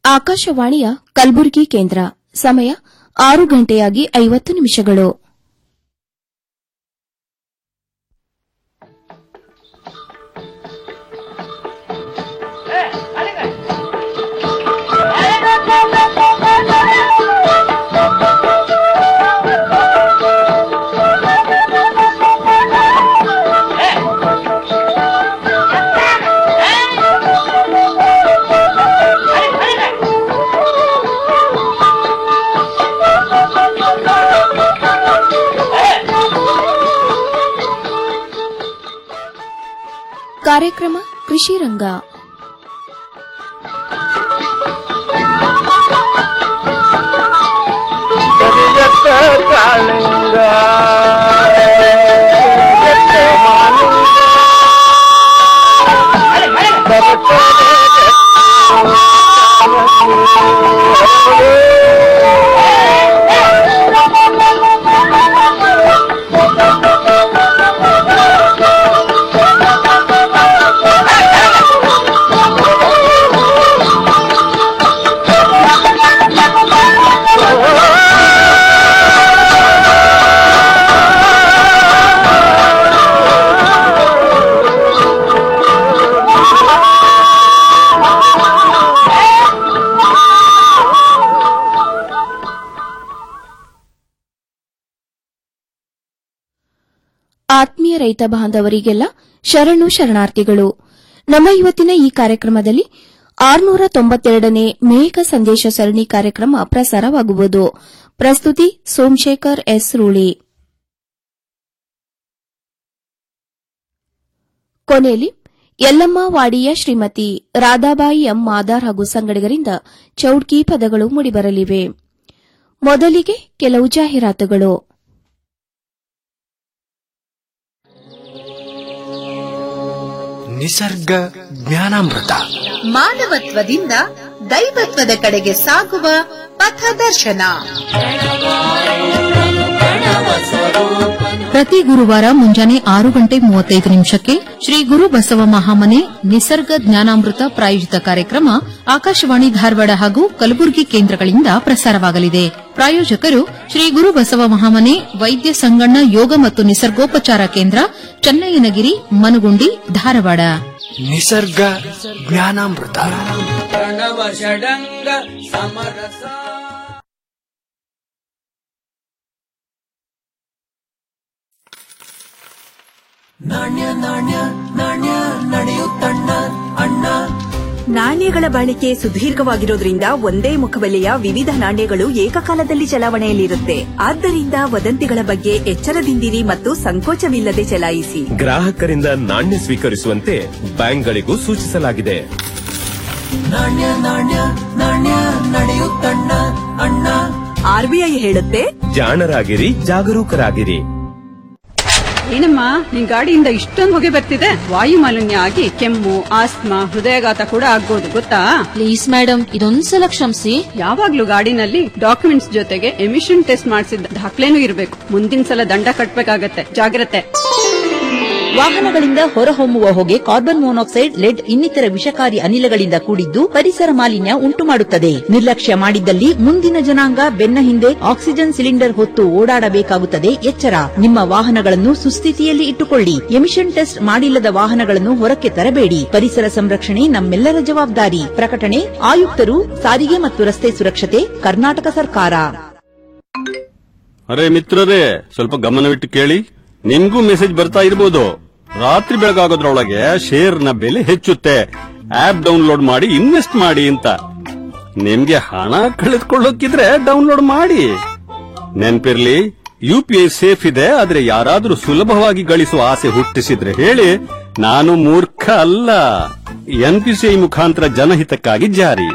ಆಕಾಶವಾಣಿಯ ಕಲಬುರಗಿ ಕೇಂದ್ರ ಸಮಯ ಆರು ಗಂಟೆಯಾಗಿ ಐವತ್ತು ನಿಮಿಷಗಳು ಕಾರ್ಯಕ್ರಮ ಕೃಷಿ ರಂಗ ಕರಿಯತ್ತ ಕಾಳಿಂಗ ಕರಿಯತ್ತ ಮಾಲಿಂಗ ಬರುತ್ತದೆ ಆತ್ಮೀಯ ರೈತ ಬಾಂಧವರಿಗೆಲ್ಲ ಶರಣು ಶರಣಾರ್ಥಿಗಳು ನಮ್ಮ ಇವತ್ತಿನ ಈ ಕಾರ್ಯಕ್ರಮದಲ್ಲಿ ಆರುನೂರ ತೊಂಬತ್ತೆರಡನೇ ಮೇಘ ಸಂದೇಶ ಸರಣಿ ಕಾರ್ಯಕ್ರಮ ಪ್ರಸಾರವಾಗುವುದು ಪ್ರಸ್ತುತಿ ಸೋಮಶೇಖರ್ ಎಸ್ ರೂಳಿ ಕೊನೆಯಲ್ಲಿ ಯಲ್ಲಮ್ಮ ವಾಡಿಯ ಶ್ರೀಮತಿ ರಾಧಾಬಾಯಿ ಎಂ ಮಾದಾರ್ ಹಾಗೂ ಸಂಗಡಿಗರಿಂದ ಚೌಡ್ಕಿ ಪದಗಳು ಮೂಡಿಬರಲಿವೆ ಮೊದಲಿಗೆ ಕೆಲವು ಜಾಹೀರಾತುಗಳು ನಿಸರ್ಗ ಜ್ಞಾನಾಮೃತ ಮಾನವತ್ವದಿಂದ ದೈವತ್ವದ ಕಡೆಗೆ ಸಾಗುವ ಪಥದರ್ಶನ ಪ್ರತಿ ಗುರುವಾರ ಮುಂಜಾನೆ ಆರು ಗಂಟೆ ಮೂವತ್ತೈದು ನಿಮಿಷಕ್ಕೆ ಶ್ರೀ ಗುರು ಬಸವ ಮಹಾಮನೆ ನಿಸರ್ಗ ಜ್ಞಾನಾಮೃತ ಪ್ರಾಯೋಜಿತ ಕಾರ್ಯಕ್ರಮ ಆಕಾಶವಾಣಿ ಧಾರವಾಡ ಹಾಗೂ ಕಲಬುರಗಿ ಕೇಂದ್ರಗಳಿಂದ ಪ್ರಸಾರವಾಗಲಿದೆ ಪ್ರಾಯೋಜಕರು ಶ್ರೀ ಗುರು ಬಸವ ಮಹಾಮನೆ ವೈದ್ಯ ಸಂಗಣ್ಣ ಯೋಗ ಮತ್ತು ನಿಸರ್ಗೋಪಚಾರ ಕೇಂದ್ರ ಚನ್ನಯ್ಯನಗಿರಿ ಮನಗುಂಡಿ ಧಾರವಾಡ ನಿಸರ್ಗ ಜ್ಞಾನಾಮೃತ ನಾಣ್ಯಗಳ ಬಾಳಿಕೆ ಸುದೀರ್ಘವಾಗಿರೋದ್ರಿಂದ ಒಂದೇ ಮುಖಬೆಲೆಯ ವಿವಿಧ ನಾಣ್ಯಗಳು ಏಕಕಾಲದಲ್ಲಿ ಚಲಾವಣೆಯಲ್ಲಿರುತ್ತೆ ಆದ್ದರಿಂದ ವದಂತಿಗಳ ಬಗ್ಗೆ ಎಚ್ಚರದಿಂದಿರಿ ಮತ್ತು ಸಂಕೋಚವಿಲ್ಲದೆ ಚಲಾಯಿಸಿ ಗ್ರಾಹಕರಿಂದ ನಾಣ್ಯ ಸ್ವೀಕರಿಸುವಂತೆ ಬ್ಯಾಂಕ್ಗಳಿಗೂ ಸೂಚಿಸಲಾಗಿದೆ ಆರ್ಬಿಐ ಹೇಳುತ್ತೆ ಜಾಣರಾಗಿರಿ ಜಾಗರೂಕರಾಗಿರಿ ಏನಮ್ಮ ನಿನ್ ಗಾಡಿಯಿಂದ ಇಷ್ಟೊಂದು ಹೊಗೆ ಬರ್ತಿದೆ ವಾಯು ಮಾಲಿನ್ಯ ಆಗಿ ಕೆಮ್ಮು ಆಸ್ತಮಾ ಹೃದಯಾಘಾತ ಕೂಡ ಆಗ್ಬೋದು ಗೊತ್ತಾ ಪ್ಲೀಸ್ ಮೇಡಮ್ ಇದೊಂದ್ಸಲ ಕ್ಷಮಿಸಿ ಯಾವಾಗ್ಲೂ ಗಾಡಿನಲ್ಲಿ ಡಾಕ್ಯುಮೆಂಟ್ಸ್ ಜೊತೆಗೆ ಎಮಿಷನ್ ಟೆಸ್ಟ್ ಮಾಡಿಸಿದ ದಾಖಲೆನೂ ಇರಬೇಕು ಮುಂದಿನ ಸಲ ದಂಡ ಕಟ್ಬೇಕಾಗತ್ತೆ ಜಾಗ್ರತೆ ವಾಹನಗಳಿಂದ ಹೊರಹೊಮ್ಮುವ ಹೊಗೆ ಕಾರ್ಬನ್ ಮೊನಾಕ್ಸೈಡ್ ಲೆಡ್ ಇನ್ನಿತರ ವಿಷಕಾರಿ ಅನಿಲಗಳಿಂದ ಕೂಡಿದ್ದು ಪರಿಸರ ಮಾಲಿನ್ಯ ಉಂಟು ಮಾಡುತ್ತದೆ ನಿರ್ಲಕ್ಷ್ಯ ಮಾಡಿದ್ದಲ್ಲಿ ಮುಂದಿನ ಜನಾಂಗ ಬೆನ್ನ ಹಿಂದೆ ಆಕ್ಸಿಜನ್ ಸಿಲಿಂಡರ್ ಹೊತ್ತು ಓಡಾಡಬೇಕಾಗುತ್ತದೆ ಎಚ್ಚರ ನಿಮ್ಮ ವಾಹನಗಳನ್ನು ಸುಸ್ಥಿತಿಯಲ್ಲಿ ಇಟ್ಟುಕೊಳ್ಳಿ ಎಮಿಷನ್ ಟೆಸ್ಟ್ ಮಾಡಿಲ್ಲದ ವಾಹನಗಳನ್ನು ಹೊರಕ್ಕೆ ತರಬೇಡಿ ಪರಿಸರ ಸಂರಕ್ಷಣೆ ನಮ್ಮೆಲ್ಲರ ಜವಾಬ್ದಾರಿ ಪ್ರಕಟಣೆ ಆಯುಕ್ತರು ಸಾರಿಗೆ ಮತ್ತು ರಸ್ತೆ ಸುರಕ್ಷತೆ ಕರ್ನಾಟಕ ಸರ್ಕಾರ ಅರೆ ಮಿತ್ರರೇ ಸ್ವಲ್ಪ ಗಮನವಿಟ್ಟು ಕೇಳಿ ನಿಮ್ಗೂ ಮೆಸೇಜ್ ಬರ್ತಾ ಇರ್ಬೋದು ರಾತ್ರಿ ಬೆಳಗಾಗೋದ್ರೊಳಗೆ ಶೇರ್ನ ಬೆಲೆ ಹೆಚ್ಚುತ್ತೆ ಆಪ್ ಡೌನ್ಲೋಡ್ ಮಾಡಿ ಇನ್ವೆಸ್ಟ್ ಮಾಡಿ ಅಂತ ನಿಮ್ಗೆ ಹಣ ಕಳೆದುಕೊಳ್ಳೋಕಿದ್ರೆ ಡೌನ್ಲೋಡ್ ಮಾಡಿ ನೆನ್ಪಿರ್ಲಿ ಯುಪಿಐ ಸೇಫ್ ಇದೆ ಆದ್ರೆ ಯಾರಾದ್ರೂ ಸುಲಭವಾಗಿ ಗಳಿಸುವ ಆಸೆ ಹುಟ್ಟಿಸಿದ್ರೆ ಹೇಳಿ ನಾನು ಮೂರ್ಖ ಅಲ್ಲ ಎನ್ಪಿಸಿಐ ಮುಖಾಂತರ ಜನಹಿತಕ್ಕಾಗಿ ಜಾರಿ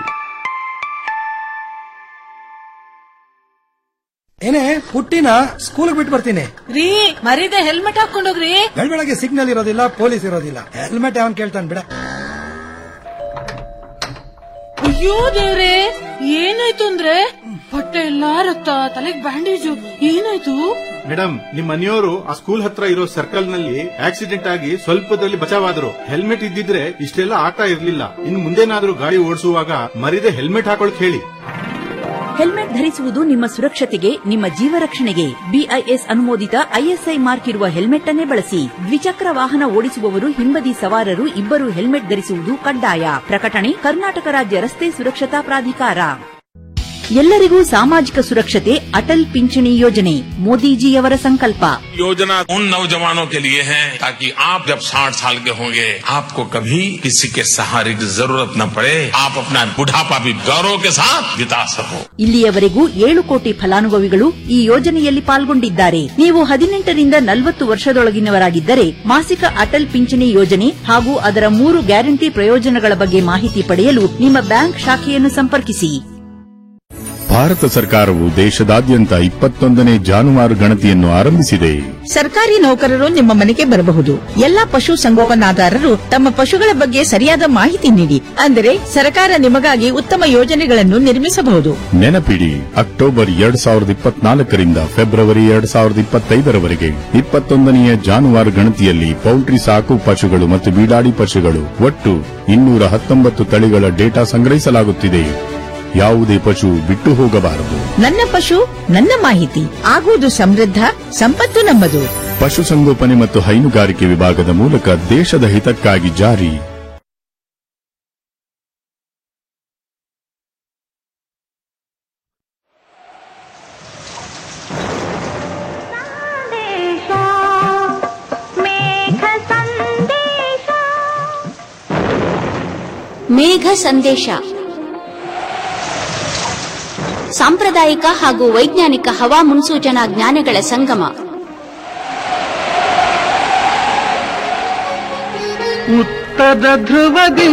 ಏನೇ ಪುಟ್ಟಿನ ಸ್ಕೂಲ್ ಬಿಟ್ಟು ಬರ್ತೀನಿ ರೀ ಮರೀದೆ ಹೆಲ್ಮೆಟ್ ಹಾಕೊಂಡೋಗ್ರಿ ಬೆಳಗ್ಗೆ ಸಿಗ್ನಲ್ ಇರೋದಿಲ್ಲ ಪೊಲೀಸ್ ಇರೋದಿಲ್ಲ ಹೆಲ್ಮೆಟ್ ಅವನ್ ಕೇಳ್ತಾನೆ ಬಿಡ ಅಯ್ಯೋ ದೇವ್ರೆ ಏನಾಯ್ತು ಅಂದ್ರೆ ಹೊಟ್ಟೆ ಎಲ್ಲಾ ರಕ್ತ ತಲೆಗ್ ಬ್ಯಾಂಡೇಜು ಏನಾಯ್ತು ಮೇಡಮ್ ನಿಮ್ ಮನೆಯವರು ಆ ಸ್ಕೂಲ್ ಹತ್ರ ಇರೋ ಸರ್ಕಲ್ ನಲ್ಲಿ ಆಕ್ಸಿಡೆಂಟ್ ಆಗಿ ಸ್ವಲ್ಪದಲ್ಲಿ ಬಚಾವಾದ್ರು ಹೆಲ್ಮೆಟ್ ಇದ್ದಿದ್ರೆ ಇಷ್ಟೆಲ್ಲ ಆಗ್ತಾ ಇರ್ಲಿಲ್ಲ ಇನ್ನು ಮುಂದೇನಾದ್ರೂ ಗಾಡಿ ಓಡಿಸುವಾಗ ಮರಿದೆ ಹೆಲ್ಮೆಟ್ ಹಾಕೊಳಕ್ ಹೇಳಿ ಹೆಲ್ಮೆಟ್ ಧರಿಸುವುದು ನಿಮ್ಮ ಸುರಕ್ಷತೆಗೆ ನಿಮ್ಮ ಜೀವ ರಕ್ಷಣೆಗೆ ಬಿಐಎಸ್ ಅನುಮೋದಿತ ಐಎಸ್ಐ ಮಾರ್ಕ್ ಇರುವ ಹೆಲ್ಮೆಟ್ ಅನ್ನೇ ಬಳಸಿ ದ್ವಿಚಕ್ರ ವಾಹನ ಓಡಿಸುವವರು ಹಿಂಬದಿ ಸವಾರರು ಇಬ್ಬರು ಹೆಲ್ಮೆಟ್ ಧರಿಸುವುದು ಕಡ್ಡಾಯ ಪ್ರಕಟಣೆ ಕರ್ನಾಟಕ ರಾಜ್ಯ ರಸ್ತೆ ಸುರಕ್ಷತಾ ಪ್ರಾಧಿಕಾರ ಎಲ್ಲರಿಗೂ ಸಾಮಾಜಿಕ ಸುರಕ್ಷತೆ ಅಟಲ್ ಪಿಂಚಣಿ ಯೋಜನೆ ಮೋದಿಜಿಯವರ ಸಂಕಲ್ಪ योजना उन नौजवानों के लिए है ताकि आप जब 60 साल के होंगे आपको कभी किसी के सहारे की जरूरत न पड़े आप अपना बुढ़ापा भी गौरव के साथ बिता सको ಇಲ್ಲಿಯವರೆಗೂ ಏಳು ಕೋಟಿ ಫಲಾನುಭವಿಗಳು ಈ ಯೋಜನೆಯಲ್ಲಿ ಪಾಲ್ಗೊಂಡಿದ್ದಾರೆ ನೀವು ಹದಿನೆಂಟರಿಂದ ನಲವತ್ತು ವರ್ಷದೊಳಗಿನವರಾಗಿದ್ದರೆ ಮಾಸಿಕ ಅಟಲ್ ಪಿಂಚಣಿ ಯೋಜನೆ ಹಾಗೂ ಅದರ ಮೂರು ಗ್ಯಾರಂಟಿ ಪ್ರಯೋಜನಗಳ ಬಗ್ಗೆ ಮಾಹಿತಿ ಪಡೆಯಲು ನಿಮ್ಮ ಬ್ಯಾಂಕ್ ಶಾಖೆಯನ್ನು ಸಂಪರ್ಕಿಸಿ ಭಾರತ ಸರ್ಕಾರವು ದೇಶದಾದ್ಯಂತ ಇಪ್ಪತ್ತೊಂದನೇ ಜಾನುವಾರು ಗಣತಿಯನ್ನು ಆರಂಭಿಸಿದೆ ಸರ್ಕಾರಿ ನೌಕರರು ನಿಮ್ಮ ಮನೆಗೆ ಬರಬಹುದು ಎಲ್ಲಾ ಪಶು ಸಂಗೋಪನಾದಾರರು ತಮ್ಮ ಪಶುಗಳ ಬಗ್ಗೆ ಸರಿಯಾದ ಮಾಹಿತಿ ನೀಡಿ ಅಂದರೆ ಸರ್ಕಾರ ನಿಮಗಾಗಿ ಉತ್ತಮ ಯೋಜನೆಗಳನ್ನು ನಿರ್ಮಿಸಬಹುದು ನೆನಪಿಡಿ ಅಕ್ಟೋಬರ್ ಎರಡ್ ಸಾವಿರದ ಇಪ್ಪತ್ನಾಲ್ಕರಿಂದ ಫೆಬ್ರವರಿ ಎರಡ್ ಸಾವಿರದ ಇಪ್ಪತ್ತೈದರವರೆಗೆ ಇಪ್ಪತ್ತೊಂದನೆಯ ಜಾನುವಾರು ಗಣತಿಯಲ್ಲಿ ಪೌಲ್ಟ್ರಿ ಸಾಕು ಪಶುಗಳು ಮತ್ತು ಬೀಡಾಡಿ ಪಶುಗಳು ಒಟ್ಟು ಇನ್ನೂರ ಹತ್ತೊಂಬತ್ತು ತಳಿಗಳ ಡೇಟಾ ಸಂಗ್ರಹಿಸಲಾಗುತ್ತಿದೆ ಯಾವುದೇ ಪಶು ಬಿಟ್ಟು ಹೋಗಬಾರದು ನನ್ನ ಪಶು ನನ್ನ ಮಾಹಿತಿ ಆಗುವುದು ಸಮೃದ್ಧ ಸಂಪತ್ತು ನಮ್ಮದು ಪಶುಸಂಗೋಪನೆ ಮತ್ತು ಹೈನುಗಾರಿಕೆ ವಿಭಾಗದ ಮೂಲಕ ದೇಶದ ಹಿತಕ್ಕಾಗಿ ಜಾರಿ ಮೇಘ ಸಂದೇಶ ಸಾಂಪ್ರದಾಯಿಕ ಹಾಗೂ ವೈಜ್ಞಾನಿಕ ಹವಾ ಮುನ್ಸೂಚನಾ ಜ್ಞಾನಗಳ ಸಂಗಮ ಉತ್ತರ ಧ್ರುವದಿ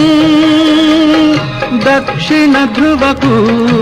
ದಕ್ಷಿಣ ಧ್ರುವಕ್ಕೂ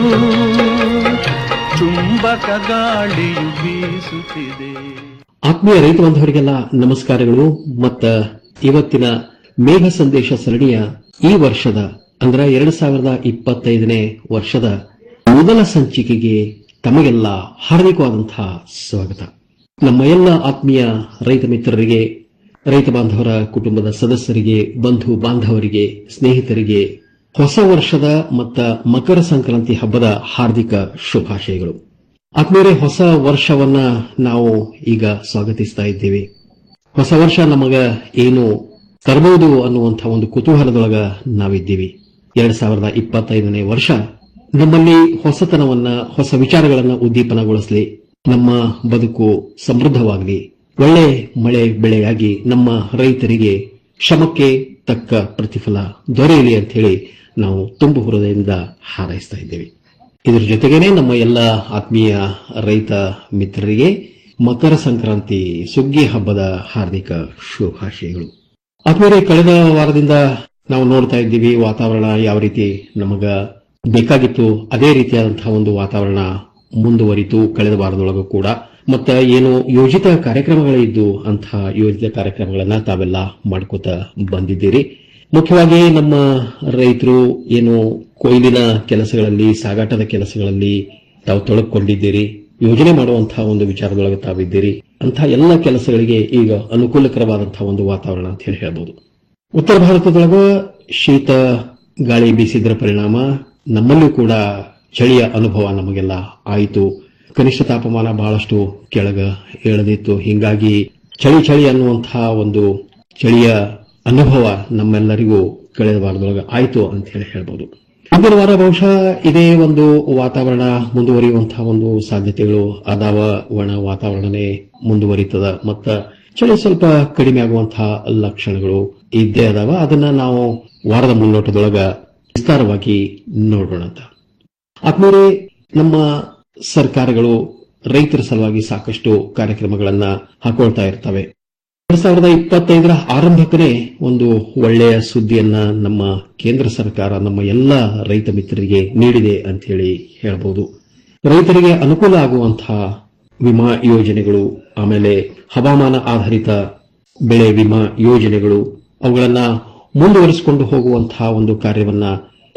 ಚುಂಬಕ ಗಾಳಿಯು ಬೀಸುತ್ತಿದೆ ಆತ್ಮೀಯ ರೈತ ಬಾಂಧವರಿಗೆಲ್ಲ ನಮಸ್ಕಾರಗಳು ಮತ್ತ ಇವತ್ತಿನ ಮೇಘ ಸಂದೇಶ ಸರಣಿಯ ಈ ವರ್ಷದ ಅಂದ್ರೆ ಎರಡ್ ಸಾವಿರದ ಇಪ್ಪತ್ತೈದನೇ ವರ್ಷದ ಮೊದಲ ಸಂಚಿಕೆಗೆ ತಮಗೆಲ್ಲ ಹಾರ್ದಿಕವಾದಂತಹ ಸ್ವಾಗತ ನಮ್ಮ ಎಲ್ಲ ಆತ್ಮೀಯ ರೈತ ಮಿತ್ರರಿಗೆ ರೈತ ಬಾಂಧವರ ಕುಟುಂಬದ ಸದಸ್ಯರಿಗೆ ಬಂಧು ಬಾಂಧವರಿಗೆ ಸ್ನೇಹಿತರಿಗೆ ಹೊಸ ವರ್ಷದ ಮತ್ತ ಮಕರ ಸಂಕ್ರಾಂತಿ ಹಬ್ಬದ ಹಾರ್ದಿಕ ಶುಭಾಶಯಗಳು ಆತ್ಮೀಯರೇ ಹೊಸ ವರ್ಷವನ್ನ ನಾವು ಈಗ ಸ್ವಾಗತಿಸ್ತಾ ಇದ್ದೇವೆ ಹೊಸ ವರ್ಷ ನಮಗ ಏನು ತರಬಹುದು ಅನ್ನುವಂತಹ ಒಂದು ಕುತೂಹಲದೊಳಗ ನಾವಿದ್ದೀವಿ ಎರಡ್ ಸಾವಿರದ ಇಪ್ಪತ್ತೈದನೇ ವರ್ಷ ನಮ್ಮಲ್ಲಿ ಹೊಸತನವನ್ನ ಹೊಸ ವಿಚಾರಗಳನ್ನ ಉದ್ದೀಪನಗೊಳಿಸಲಿ ನಮ್ಮ ಬದುಕು ಸಮೃದ್ಧವಾಗಲಿ ಒಳ್ಳೆ ಮಳೆ ಬೆಳೆಯಾಗಿ ನಮ್ಮ ರೈತರಿಗೆ ಶ್ರಮಕ್ಕೆ ತಕ್ಕ ಪ್ರತಿಫಲ ದೊರೆಯಲಿ ಅಂತ ಹೇಳಿ ನಾವು ತುಂಬು ಹೃದಯದಿಂದ ಹಾರೈಸ್ತಾ ಇದ್ದೇವೆ ಇದರ ಜೊತೆಗೇನೆ ನಮ್ಮ ಎಲ್ಲ ಆತ್ಮೀಯ ರೈತ ಮಿತ್ರರಿಗೆ ಮಕರ ಸಂಕ್ರಾಂತಿ ಸುಗ್ಗಿ ಹಬ್ಬದ ಹಾರ್ದಿಕ ಶುಭಾಶಯಗಳು ಆತ್ಮೀಯರೇ ಕಳೆದ ವಾರದಿಂದ ನಾವು ನೋಡ್ತಾ ಇದ್ದೀವಿ ವಾತಾವರಣ ಯಾವ ರೀತಿ ನಮಗ ಬೇಕಾಗಿತ್ತು ಅದೇ ರೀತಿಯಾದಂತಹ ಒಂದು ವಾತಾವರಣ ಮುಂದುವರಿತು ಕಳೆದ ವಾರದೊಳಗೂ ಕೂಡ ಮತ್ತ ಏನು ಯೋಜಿತ ಕಾರ್ಯಕ್ರಮಗಳಿದ್ದು ಅಂತಹ ಯೋಜಿತ ಕಾರ್ಯಕ್ರಮಗಳನ್ನ ತಾವೆಲ್ಲ ಮಾಡ್ಕೋತ ಬಂದಿದ್ದೀರಿ ಮುಖ್ಯವಾಗಿ ನಮ್ಮ ರೈತರು ಏನು ಕೊಯ್ಲಿನ ಕೆಲಸಗಳಲ್ಲಿ ಸಾಗಾಟದ ಕೆಲಸಗಳಲ್ಲಿ ತಾವು ತೊಡಗಿಕೊಂಡಿದ್ದೀರಿ ಯೋಜನೆ ಮಾಡುವಂತಹ ಒಂದು ವಿಚಾರದೊಳಗೆ ತಾವಿದ್ದೀರಿ ಅಂತಹ ಎಲ್ಲ ಕೆಲಸಗಳಿಗೆ ಈಗ ಅನುಕೂಲಕರವಾದಂತಹ ಒಂದು ವಾತಾವರಣ ಅಂತ ಹೇಳಿ ಹೇಳ್ಬೋದು ಉತ್ತರ ಭಾರತದೊಳಗ ಶೀತ ಗಾಳಿ ಬೀಸಿದ್ರ ಪರಿಣಾಮ ನಮ್ಮಲ್ಲೂ ಕೂಡ ಚಳಿಯ ಅನುಭವ ನಮಗೆಲ್ಲ ಆಯಿತು ಕನಿಷ್ಠ ತಾಪಮಾನ ಬಹಳಷ್ಟು ಕೆಳಗ ಇಳಿದಿತ್ತು ಹಿಂಗಾಗಿ ಚಳಿ ಚಳಿ ಅನ್ನುವಂತಹ ಒಂದು ಚಳಿಯ ಅನುಭವ ನಮ್ಮೆಲ್ಲರಿಗೂ ಕಳೆದ ವಾರದೊಳಗೆ ಆಯಿತು ಅಂತ ಹೇಳಿ ಹೇಳ್ಬೋದು ಮುಂದಿನ ವಾರ ಬಹುಶಃ ಇದೇ ಒಂದು ವಾತಾವರಣ ಮುಂದುವರಿಯುವಂತಹ ಒಂದು ಸಾಧ್ಯತೆಗಳು ಅದಾವ ಒಣ ವಾತಾವರಣನೇ ಮುಂದುವರಿತದ ಮತ್ತ ಚಳಿ ಸ್ವಲ್ಪ ಕಡಿಮೆ ಆಗುವಂತಹ ಲಕ್ಷಣಗಳು ಇದ್ದೇ ಅದಾವ ಅದನ್ನ ನಾವು ವಾರದ ಮುನ್ನೋಟದೊಳಗ ವಿಸ್ತಾರವಾಗಿ ನೋಡೋಣ ಅಂತ ಆತ್ಮೀಯರೇ ನಮ್ಮ ಸರ್ಕಾರಗಳು ರೈತರ ಸಲುವಾಗಿ ಸಾಕಷ್ಟು ಕಾರ್ಯಕ್ರಮಗಳನ್ನ ಹಾಕೊಳ್ತಾ ಇರ್ತವೆ ಎರಡ್ ಸಾವಿರದ ಇಪ್ಪತ್ತೈದರ ಆರಂಭಕ್ಕನೇ ಒಂದು ಒಳ್ಳೆಯ ಸುದ್ದಿಯನ್ನ ನಮ್ಮ ಕೇಂದ್ರ ಸರ್ಕಾರ ನಮ್ಮ ಎಲ್ಲ ರೈತ ಮಿತ್ರರಿಗೆ ನೀಡಿದೆ ಅಂತ ಹೇಳಿ ಹೇಳಬಹುದು ರೈತರಿಗೆ ಅನುಕೂಲ ಆಗುವಂತಹ ವಿಮಾ ಯೋಜನೆಗಳು ಆಮೇಲೆ ಹವಾಮಾನ ಆಧಾರಿತ ಬೆಳೆ ವಿಮಾ ಯೋಜನೆಗಳು ಅವುಗಳನ್ನ ಮುಂದುವರಿಸಿಕೊಂಡು ಹೋಗುವಂತಹ ಒಂದು ಕಾರ್ಯವನ್ನ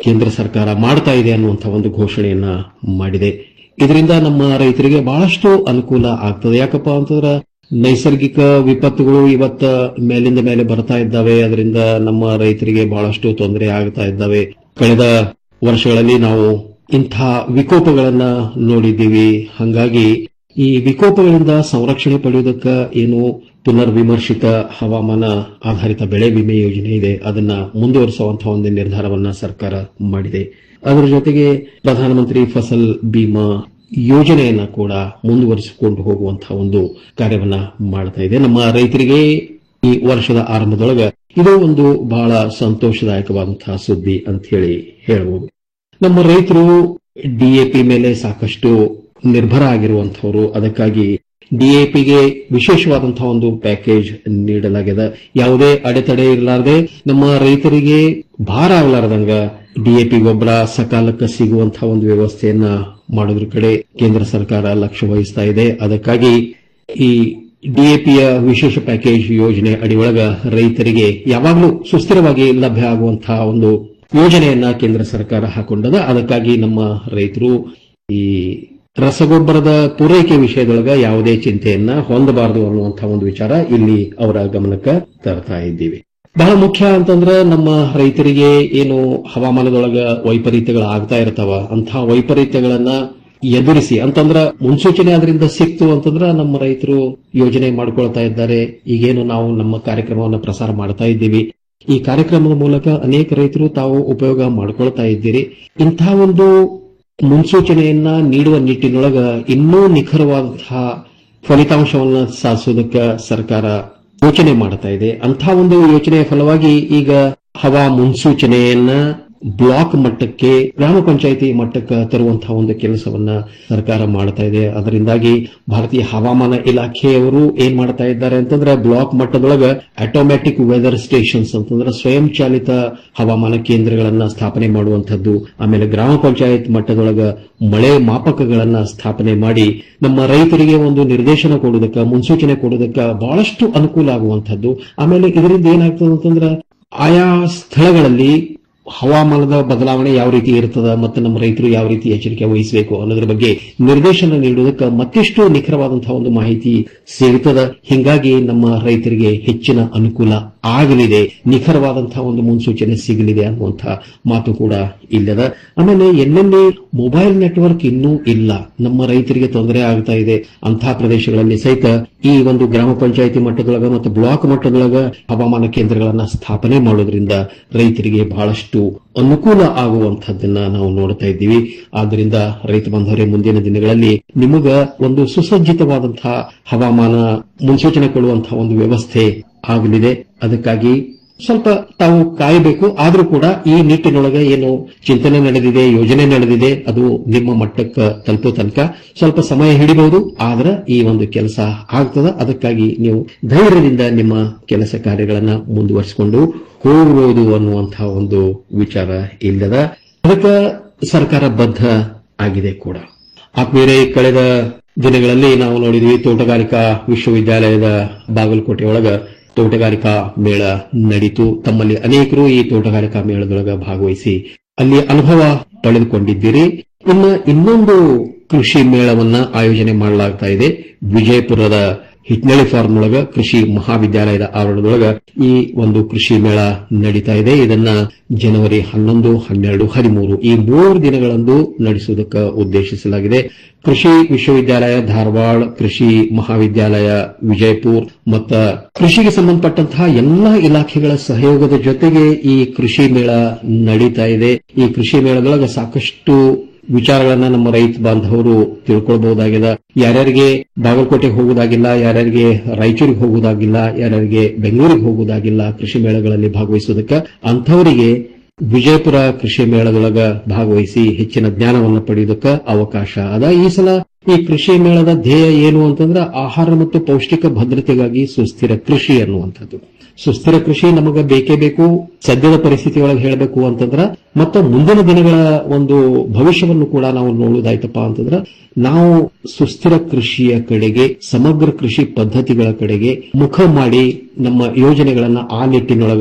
ಕೇಂದ್ರ ಸರ್ಕಾರ ಮಾಡ್ತಾ ಇದೆ ಅನ್ನುವಂತಹ ಒಂದು ಘೋಷಣೆಯನ್ನ ಮಾಡಿದೆ ಇದರಿಂದ ನಮ್ಮ ರೈತರಿಗೆ ಬಹಳಷ್ಟು ಅನುಕೂಲ ಆಗ್ತದೆ ಯಾಕಪ್ಪ ಅಂತಂದ್ರೆ ನೈಸರ್ಗಿಕ ವಿಪತ್ತುಗಳು ಇವತ್ತ ಮೇಲಿಂದ ಮೇಲೆ ಬರ್ತಾ ಇದ್ದಾವೆ ಅದರಿಂದ ನಮ್ಮ ರೈತರಿಗೆ ಬಹಳಷ್ಟು ತೊಂದರೆ ಆಗ್ತಾ ಇದ್ದಾವೆ ಕಳೆದ ವರ್ಷಗಳಲ್ಲಿ ನಾವು ಇಂಥ ವಿಕೋಪಗಳನ್ನ ನೋಡಿದ್ದೀವಿ ಹಂಗಾಗಿ ಈ ವಿಕೋಪಗಳಿಂದ ಸಂರಕ್ಷಣೆ ಪಡೆಯುವುದಕ್ಕ ಏನು ಪುನರ್ವಿಮರ್ಶಿತ ಹವಾಮಾನ ಆಧಾರಿತ ಬೆಳೆ ವಿಮೆ ಯೋಜನೆ ಇದೆ ಅದನ್ನ ಮುಂದುವರಿಸುವಂತಹ ಒಂದು ನಿರ್ಧಾರವನ್ನ ಸರ್ಕಾರ ಮಾಡಿದೆ ಅದರ ಜೊತೆಗೆ ಪ್ರಧಾನಮಂತ್ರಿ ಫಸಲ್ ಬಿಮಾ ಯೋಜನೆಯನ್ನ ಕೂಡ ಮುಂದುವರಿಸಿಕೊಂಡು ಹೋಗುವಂತಹ ಒಂದು ಕಾರ್ಯವನ್ನ ಮಾಡ್ತಾ ಇದೆ ನಮ್ಮ ರೈತರಿಗೆ ಈ ವರ್ಷದ ಆರಂಭದೊಳಗ ಇದು ಒಂದು ಬಹಳ ಸಂತೋಷದಾಯಕವಾದಂತಹ ಸುದ್ದಿ ಅಂತ ಹೇಳಿ ಹೇಳಬಹುದು ನಮ್ಮ ರೈತರು ಡಿಎಪಿ ಮೇಲೆ ಸಾಕಷ್ಟು ನಿರ್ಭರ ಆಗಿರುವಂತಹವರು ಅದಕ್ಕಾಗಿ ಡಿಎಪಿಗೆ ವಿಶೇಷವಾದಂತಹ ಒಂದು ಪ್ಯಾಕೇಜ್ ನೀಡಲಾಗಿದೆ ಯಾವುದೇ ಅಡೆತಡೆ ಇರಲಾರದೆ ನಮ್ಮ ರೈತರಿಗೆ ಭಾರ ಆಗಲಾರದಂಗ ಡಿಎಪಿ ಗೊಬ್ಬರ ಸಕಾಲಕ್ಕೆ ಸಿಗುವಂತಹ ಒಂದು ವ್ಯವಸ್ಥೆಯನ್ನ ಮಾಡೋದ್ರ ಕಡೆ ಕೇಂದ್ರ ಸರ್ಕಾರ ಲಕ್ಷ್ಯ ವಹಿಸ್ತಾ ಇದೆ ಅದಕ್ಕಾಗಿ ಈ ಡಿಎಪಿಯ ವಿಶೇಷ ಪ್ಯಾಕೇಜ್ ಯೋಜನೆ ಅಡಿಯೊಳಗ ರೈತರಿಗೆ ಯಾವಾಗಲೂ ಸುಸ್ಥಿರವಾಗಿ ಲಭ್ಯ ಆಗುವಂತಹ ಒಂದು ಯೋಜನೆಯನ್ನ ಕೇಂದ್ರ ಸರ್ಕಾರ ಹಾಕೊಂಡದ ಅದಕ್ಕಾಗಿ ನಮ್ಮ ರೈತರು ಈ ರಸಗೊಬ್ಬರದ ಪೂರೈಕೆ ವಿಷಯದೊಳಗ ಯಾವುದೇ ಚಿಂತೆಯನ್ನ ಹೊಂದಬಾರದು ಅನ್ನುವಂತಹ ಒಂದು ವಿಚಾರ ಇಲ್ಲಿ ಅವರ ಗಮನಕ್ಕೆ ತರ್ತಾ ಇದ್ದೀವಿ ಬಹಳ ಮುಖ್ಯ ಅಂತಂದ್ರೆ ನಮ್ಮ ರೈತರಿಗೆ ಏನು ಹವಾಮಾನದೊಳಗ ವೈಪರೀತ್ಯಗಳು ಆಗ್ತಾ ಇರ್ತಾವ ಅಂತಹ ವೈಪರೀತ್ಯಗಳನ್ನ ಎದುರಿಸಿ ಅಂತಂದ್ರ ಮುನ್ಸೂಚನೆ ಅದರಿಂದ ಸಿಕ್ತು ಅಂತಂದ್ರ ನಮ್ಮ ರೈತರು ಯೋಜನೆ ಮಾಡ್ಕೊಳ್ತಾ ಇದ್ದಾರೆ ಈಗೇನು ನಾವು ನಮ್ಮ ಕಾರ್ಯಕ್ರಮವನ್ನು ಪ್ರಸಾರ ಮಾಡ್ತಾ ಇದ್ದೀವಿ ಈ ಕಾರ್ಯಕ್ರಮದ ಮೂಲಕ ಅನೇಕ ರೈತರು ತಾವು ಉಪಯೋಗ ಮಾಡ್ಕೊಳ್ತಾ ಇದ್ದೀರಿ ಇಂಥ ಒಂದು ಮುನ್ಸೂಚನೆಯನ್ನ ನೀಡುವ ನಿಟ್ಟಿನೊಳಗ ಇನ್ನೂ ನಿಖರವಾದಂತಹ ಫಲಿತಾಂಶವನ್ನ ಸಾಧಿಸೋದಕ್ಕೆ ಸರ್ಕಾರ ಯೋಚನೆ ಮಾಡ್ತಾ ಇದೆ ಅಂಥ ಒಂದು ಯೋಚನೆಯ ಫಲವಾಗಿ ಈಗ ಹವಾ ಮುನ್ಸೂಚನೆಯನ್ನ ಬ್ಲಾಕ್ ಮಟ್ಟಕ್ಕೆ ಗ್ರಾಮ ಪಂಚಾಯಿತಿ ಮಟ್ಟಕ್ಕೆ ತರುವಂತಹ ಒಂದು ಕೆಲಸವನ್ನ ಸರ್ಕಾರ ಮಾಡ್ತಾ ಇದೆ ಅದರಿಂದಾಗಿ ಭಾರತೀಯ ಹವಾಮಾನ ಇಲಾಖೆಯವರು ಏನ್ ಮಾಡ್ತಾ ಇದ್ದಾರೆ ಅಂತಂದ್ರೆ ಬ್ಲಾಕ್ ಮಟ್ಟದೊಳಗ ಆಟೋಮ್ಯಾಟಿಕ್ ವೆದರ್ ಸ್ಟೇಷನ್ಸ್ ಅಂತಂದ್ರೆ ಸ್ವಯಂ ಚಾಲಿತ ಹವಾಮಾನ ಕೇಂದ್ರಗಳನ್ನ ಸ್ಥಾಪನೆ ಮಾಡುವಂತದ್ದು ಆಮೇಲೆ ಗ್ರಾಮ ಪಂಚಾಯತ್ ಮಟ್ಟದೊಳಗ ಮಳೆ ಮಾಪಕಗಳನ್ನ ಸ್ಥಾಪನೆ ಮಾಡಿ ನಮ್ಮ ರೈತರಿಗೆ ಒಂದು ನಿರ್ದೇಶನ ಕೊಡುವುದಕ್ಕ ಮುನ್ಸೂಚನೆ ಕೊಡುವುದಕ್ಕ ಬಹಳಷ್ಟು ಅನುಕೂಲ ಆಗುವಂತದ್ದು ಆಮೇಲೆ ಇದರಿಂದ ಏನಾಗ್ತದೆ ಅಂತಂದ್ರೆ ಆಯಾ ಸ್ಥಳಗಳಲ್ಲಿ ಹವಾಮಾನದ ಬದಲಾವಣೆ ಯಾವ ರೀತಿ ಇರ್ತದ ಮತ್ತು ನಮ್ಮ ರೈತರು ಯಾವ ರೀತಿ ಎಚ್ಚರಿಕೆ ವಹಿಸಬೇಕು ಅನ್ನೋದ್ರ ಬಗ್ಗೆ ನಿರ್ದೇಶನ ನೀಡುವುದಕ್ಕೆ ಮತ್ತಿಷ್ಟು ನಿಖರವಾದಂತಹ ಒಂದು ಮಾಹಿತಿ ಸಿಗುತ್ತದೆ ಹಿಂಗಾಗಿ ನಮ್ಮ ರೈತರಿಗೆ ಹೆಚ್ಚಿನ ಅನುಕೂಲ ಆಗಲಿದೆ ನಿಖರವಾದಂತಹ ಒಂದು ಮುನ್ಸೂಚನೆ ಸಿಗಲಿದೆ ಅನ್ನುವಂತಹ ಮಾತು ಕೂಡ ಇಲ್ಲದ ಆಮೇಲೆ ಎಲ್ಲೆಲ್ಲಿ ಮೊಬೈಲ್ ನೆಟ್ವರ್ಕ್ ಇನ್ನೂ ಇಲ್ಲ ನಮ್ಮ ರೈತರಿಗೆ ತೊಂದರೆ ಆಗ್ತಾ ಇದೆ ಅಂತಹ ಪ್ರದೇಶಗಳಲ್ಲಿ ಸಹಿತ ಈ ಒಂದು ಗ್ರಾಮ ಪಂಚಾಯಿತಿ ಮಟ್ಟದೊಳಗ ಮತ್ತು ಬ್ಲಾಕ್ ಮಟ್ಟದೊಳಗ ಹವಾಮಾನ ಕೇಂದ್ರಗಳನ್ನ ಸ್ಥಾಪನೆ ಮಾಡೋದ್ರಿಂದ ರೈತರಿಗೆ ಬಹಳಷ್ಟು ಅನುಕೂಲ ಆಗುವಂತಹದ್ದನ್ನ ನಾವು ನೋಡ್ತಾ ಇದ್ದೀವಿ ಆದ್ದರಿಂದ ರೈತ ಬಾಂಧವರೇ ಮುಂದಿನ ದಿನಗಳಲ್ಲಿ ನಿಮಗ ಒಂದು ಸುಸಜ್ಜಿತವಾದಂತಹ ಹವಾಮಾನ ಮುನ್ಸೂಚನೆ ಕೊಡುವಂತಹ ಒಂದು ವ್ಯವಸ್ಥೆ ಆಗಲಿದೆ ಅದಕ್ಕಾಗಿ ಸ್ವಲ್ಪ ತಾವು ಕಾಯಬೇಕು ಆದ್ರೂ ಕೂಡ ಈ ನಿಟ್ಟಿನೊಳಗೆ ಏನು ಚಿಂತನೆ ನಡೆದಿದೆ ಯೋಜನೆ ನಡೆದಿದೆ ಅದು ನಿಮ್ಮ ಮಟ್ಟಕ್ಕೆ ತಲುಪೋ ತನಕ ಸ್ವಲ್ಪ ಸಮಯ ಹಿಡಿಬಹುದು ಆದ್ರೆ ಈ ಒಂದು ಕೆಲಸ ಆಗ್ತದ ಅದಕ್ಕಾಗಿ ನೀವು ಧೈರ್ಯದಿಂದ ನಿಮ್ಮ ಕೆಲಸ ಕಾರ್ಯಗಳನ್ನ ಮುಂದುವರಿಸಿಕೊಂಡು ಹೋಗಬಹುದು ಅನ್ನುವಂತಹ ಒಂದು ವಿಚಾರ ಇಲ್ಲದ ಅದಕ್ಕೆ ಸರ್ಕಾರ ಬದ್ಧ ಆಗಿದೆ ಕೂಡ ಆತ್ಮೀಯರೇ ಕಳೆದ ದಿನಗಳಲ್ಲಿ ನಾವು ನೋಡಿದ್ವಿ ತೋಟಗಾರಿಕಾ ವಿಶ್ವವಿದ್ಯಾಲಯದ ಬಾಗಲಕೋಟೆ ಒಳಗ ತೋಟಗಾರಿಕಾ ಮೇಳ ನಡೀತು ತಮ್ಮಲ್ಲಿ ಅನೇಕರು ಈ ತೋಟಗಾರಿಕಾ ಮೇಳದೊಳಗ ಭಾಗವಹಿಸಿ ಅಲ್ಲಿ ಅನುಭವ ಪಡೆದುಕೊಂಡಿದ್ದೀರಿ ಇನ್ನು ಇನ್ನೊಂದು ಕೃಷಿ ಮೇಳವನ್ನ ಆಯೋಜನೆ ಮಾಡಲಾಗ್ತಾ ಇದೆ ವಿಜಯಪುರದ ಹಿಟ್ನಳ್ಳಿ ಫಾರ್ಮ್ ಒಳಗ ಕೃಷಿ ಮಹಾವಿದ್ಯಾಲಯದ ಆವರಣದೊಳಗ ಈ ಒಂದು ಕೃಷಿ ಮೇಳ ನಡೀತಾ ಇದೆ ಇದನ್ನ ಜನವರಿ ಹನ್ನೊಂದು ಹನ್ನೆರಡು ಹದಿಮೂರು ಈ ಮೂರು ದಿನಗಳಂದು ನಡೆಸುವುದಕ್ಕೆ ಉದ್ದೇಶಿಸಲಾಗಿದೆ ಕೃಷಿ ವಿಶ್ವವಿದ್ಯಾಲಯ ಧಾರವಾಡ ಕೃಷಿ ಮಹಾವಿದ್ಯಾಲಯ ವಿಜಯಪುರ್ ಮತ್ತ ಕೃಷಿಗೆ ಸಂಬಂಧಪಟ್ಟಂತಹ ಎಲ್ಲಾ ಇಲಾಖೆಗಳ ಸಹಯೋಗದ ಜೊತೆಗೆ ಈ ಕೃಷಿ ಮೇಳ ನಡೀತಾ ಇದೆ ಈ ಕೃಷಿ ಮೇಳದೊಳಗ ಸಾಕಷ್ಟು ವಿಚಾರಗಳನ್ನ ನಮ್ಮ ರೈತ ಬಾಂಧವರು ತಿಳ್ಕೊಳ್ಬಹುದಾಗಿದೆ ಯಾರ್ಯಾರಿಗೆ ಬಾಗಲಕೋಟೆಗೆ ಹೋಗುವುದಾಗಿಲ್ಲ ಯಾರ್ಯಾರಿಗೆ ರಾಯಚೂರಿಗೆ ಹೋಗುವುದಾಗಿಲ್ಲ ಯಾರ್ಯಾರಿಗೆ ಬೆಂಗಳೂರಿಗೆ ಹೋಗುವುದಾಗಿಲ್ಲ ಕೃಷಿ ಮೇಳಗಳಲ್ಲಿ ಭಾಗವಹಿಸುವುದಕ್ಕೆ ಅಂಥವರಿಗೆ ವಿಜಯಪುರ ಕೃಷಿ ಮೇಳದೊಳಗ ಭಾಗವಹಿಸಿ ಹೆಚ್ಚಿನ ಜ್ಞಾನವನ್ನು ಪಡೆಯುವುದಕ್ಕೆ ಅವಕಾಶ ಅದ ಈ ಸಲ ಈ ಕೃಷಿ ಮೇಳದ ಧ್ಯೇಯ ಏನು ಅಂತಂದ್ರೆ ಆಹಾರ ಮತ್ತು ಪೌಷ್ಟಿಕ ಭದ್ರತೆಗಾಗಿ ಸುಸ್ಥಿರ ಕೃಷಿ ಅನ್ನುವಂಥದ್ದು ಸುಸ್ಥಿರ ಕೃಷಿ ನಮಗ ಬೇಕೇ ಬೇಕು ಸದ್ಯದ ಪರಿಸ್ಥಿತಿಯೊಳಗೆ ಹೇಳಬೇಕು ಅಂತಂದ್ರ ಮತ್ತು ಮುಂದಿನ ದಿನಗಳ ಒಂದು ಭವಿಷ್ಯವನ್ನು ಕೂಡ ನಾವು ನೋಡುವುದಾಯ್ತಪ್ಪ ಅಂತಂದ್ರ ನಾವು ಸುಸ್ಥಿರ ಕೃಷಿಯ ಕಡೆಗೆ ಸಮಗ್ರ ಕೃಷಿ ಪದ್ಧತಿಗಳ ಕಡೆಗೆ ಮುಖ ಮಾಡಿ ನಮ್ಮ ಯೋಜನೆಗಳನ್ನ ಆ ನಿಟ್ಟಿನೊಳಗ